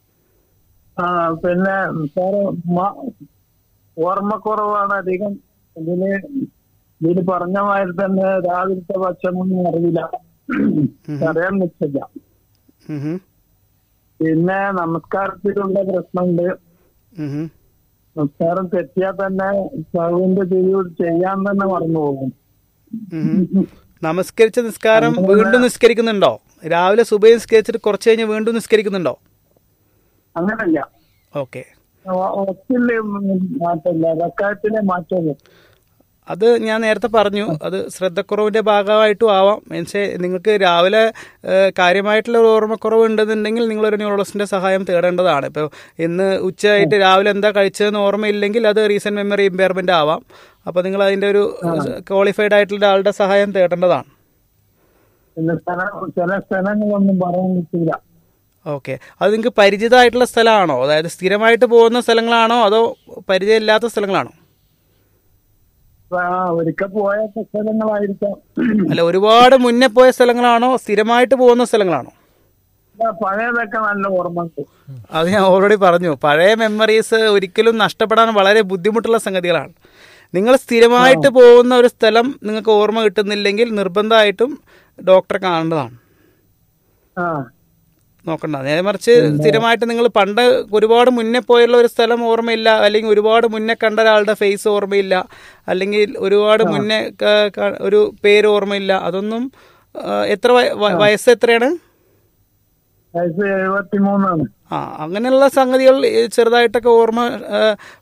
ആ പിന്നെ സാറ് മ- ഓർമ്മക്കുറവാണ് അധികം ഇതിന് ഇതിന് പറഞ്ഞ മാതിരി തന്നെ രാവിലത്തെ ഭക്ഷണമൊന്നും അറിയില്ല അറിയാൻ നിൽക്കില്ല ഉം ഹും. പിന്നെ നമസ്കാരത്തിലുള്ള പ്രശ്നമുണ്ട് ഉം ഹും. നമസ്കാരം തെറ്റിയാൽ തന്നെ സൗവിന്റെ തിരിവ് ചെയ്യാൻ തന്നെ മറന്നു പോകും ഉം ഹും. നമസ്കരിച്ച നിസ്കാരം വീണ്ടും നിസ്കരിക്കുന്നുണ്ടോ രാവിലെ സുബൈ നിസ്കരിച്ചിട്ട് കുറച്ച് കഴിഞ്ഞ് വീണ്ടും നിസ്കരിക്കുന്നുണ്ടോ അങ്ങനല്ല ഓക്കെ ഒത്തിരി മാറ്റമില്ല റക്കായത്തിലെ മാറ്റമില്ല അത് ഞാൻ നേരത്തെ പറഞ്ഞു അത് ശ്രദ്ധക്കുറവിന്റെ ഭാഗമായിട്ടും ആവാം പക്ഷേ നിങ്ങൾക്ക് രാവിലെ ഏഹ്, കാര്യമായിട്ടുള്ള ഒരു ഓർമ്മക്കുറവ് ഉണ്ടെന്നുണ്ടെങ്കിൽ നിങ്ങളൊരു ന്യൂറോളജിസ്റ്റിന്റെ സഹായം തേടേണ്ടതാണ് ഇപ്പോൾ ഇന്ന് ഉച്ചയായിട്ട് രാവിലെ എന്താ കഴിച്ചതെന്ന് ഓർമ്മയില്ലെങ്കിൽ അത് റീസെന്റ് മെമ്മറി ഇമ്പയർമെന്റ് ആവാം അപ്പോൾ നിങ്ങൾ അതിന്റെ ഒരു ക്വാളിഫൈഡ് ആയിട്ടുള്ള ആളുടെ സഹായം തേടേണ്ടതാണ് പിന്നെ സ്ഥലം ചില സ്ഥലങ്ങളൊന്നും പറയാൻ പറ്റില്ല ഓക്കെ അത് നിങ്ങൾക്ക് പരിചിതമായിട്ടുള്ള സ്ഥലമാണോ അതായത് സ്ഥിരമായിട്ട് പോകുന്ന സ്ഥലങ്ങളാണോ അതോ പരിചയമില്ലാത്ത സ്ഥലങ്ങളാണോ ആ, ഒരിക്കൽ പോയ സ്ഥലങ്ങളായിരിക്കാം അല്ല ഒരുപാട് മുന്നേ പോയ സ്ഥലങ്ങളാണോ സ്ഥിരമായിട്ട് പോകുന്ന സ്ഥലങ്ങളാണോ ആ, പഴയതൊക്കെ നല്ല ഓർമ്മ ഉണ്ട് അത് ഞാൻ ഓൾറെഡി പറഞ്ഞു പഴയ മെമ്മറീസ് ഒരിക്കലും നഷ്ടപ്പെടാൻ വളരെ ബുദ്ധിമുട്ടുള്ള സംഗതികളാണ് നിങ്ങൾ സ്ഥിരമായിട്ട് പോകുന്ന ഒരു സ്ഥലം നിങ്ങൾക്ക് ഓർമ്മ കിട്ടുന്നില്ലെങ്കിൽ നിർബന്ധമായിട്ടും ഡോക്ടറെ കാണേണ്ടതാണ് ആ നോക്കണ്ട നേരെ മറിച്ച് സ്ഥിരമായിട്ട് നിങ്ങൾ പണ്ട് ഒരുപാട് മുന്നേ പോയുള്ള ഒരു സ്ഥലം ഓർമ്മയില്ല അല്ലെങ്കിൽ ഒരുപാട് മുന്നേ കണ്ട ഒരാളുടെ ഫേസ് ഓർമ്മയില്ല അല്ലെങ്കിൽ ഒരുപാട് മുന്നേ ക- ക- ഒരു പേര് ഓർമ്മയില്ല അതൊന്നും ആ, എത്ര വയ- വ- വയസ്സ് എത്രയാണ് വയസ്സ് എഴുപത്തി മൂന്നാണ് ആ അങ്ങനെയുള്ള സംഗതികൾ ഈ ചെറുതായിട്ടൊക്കെ ഓർമ്മ ആ,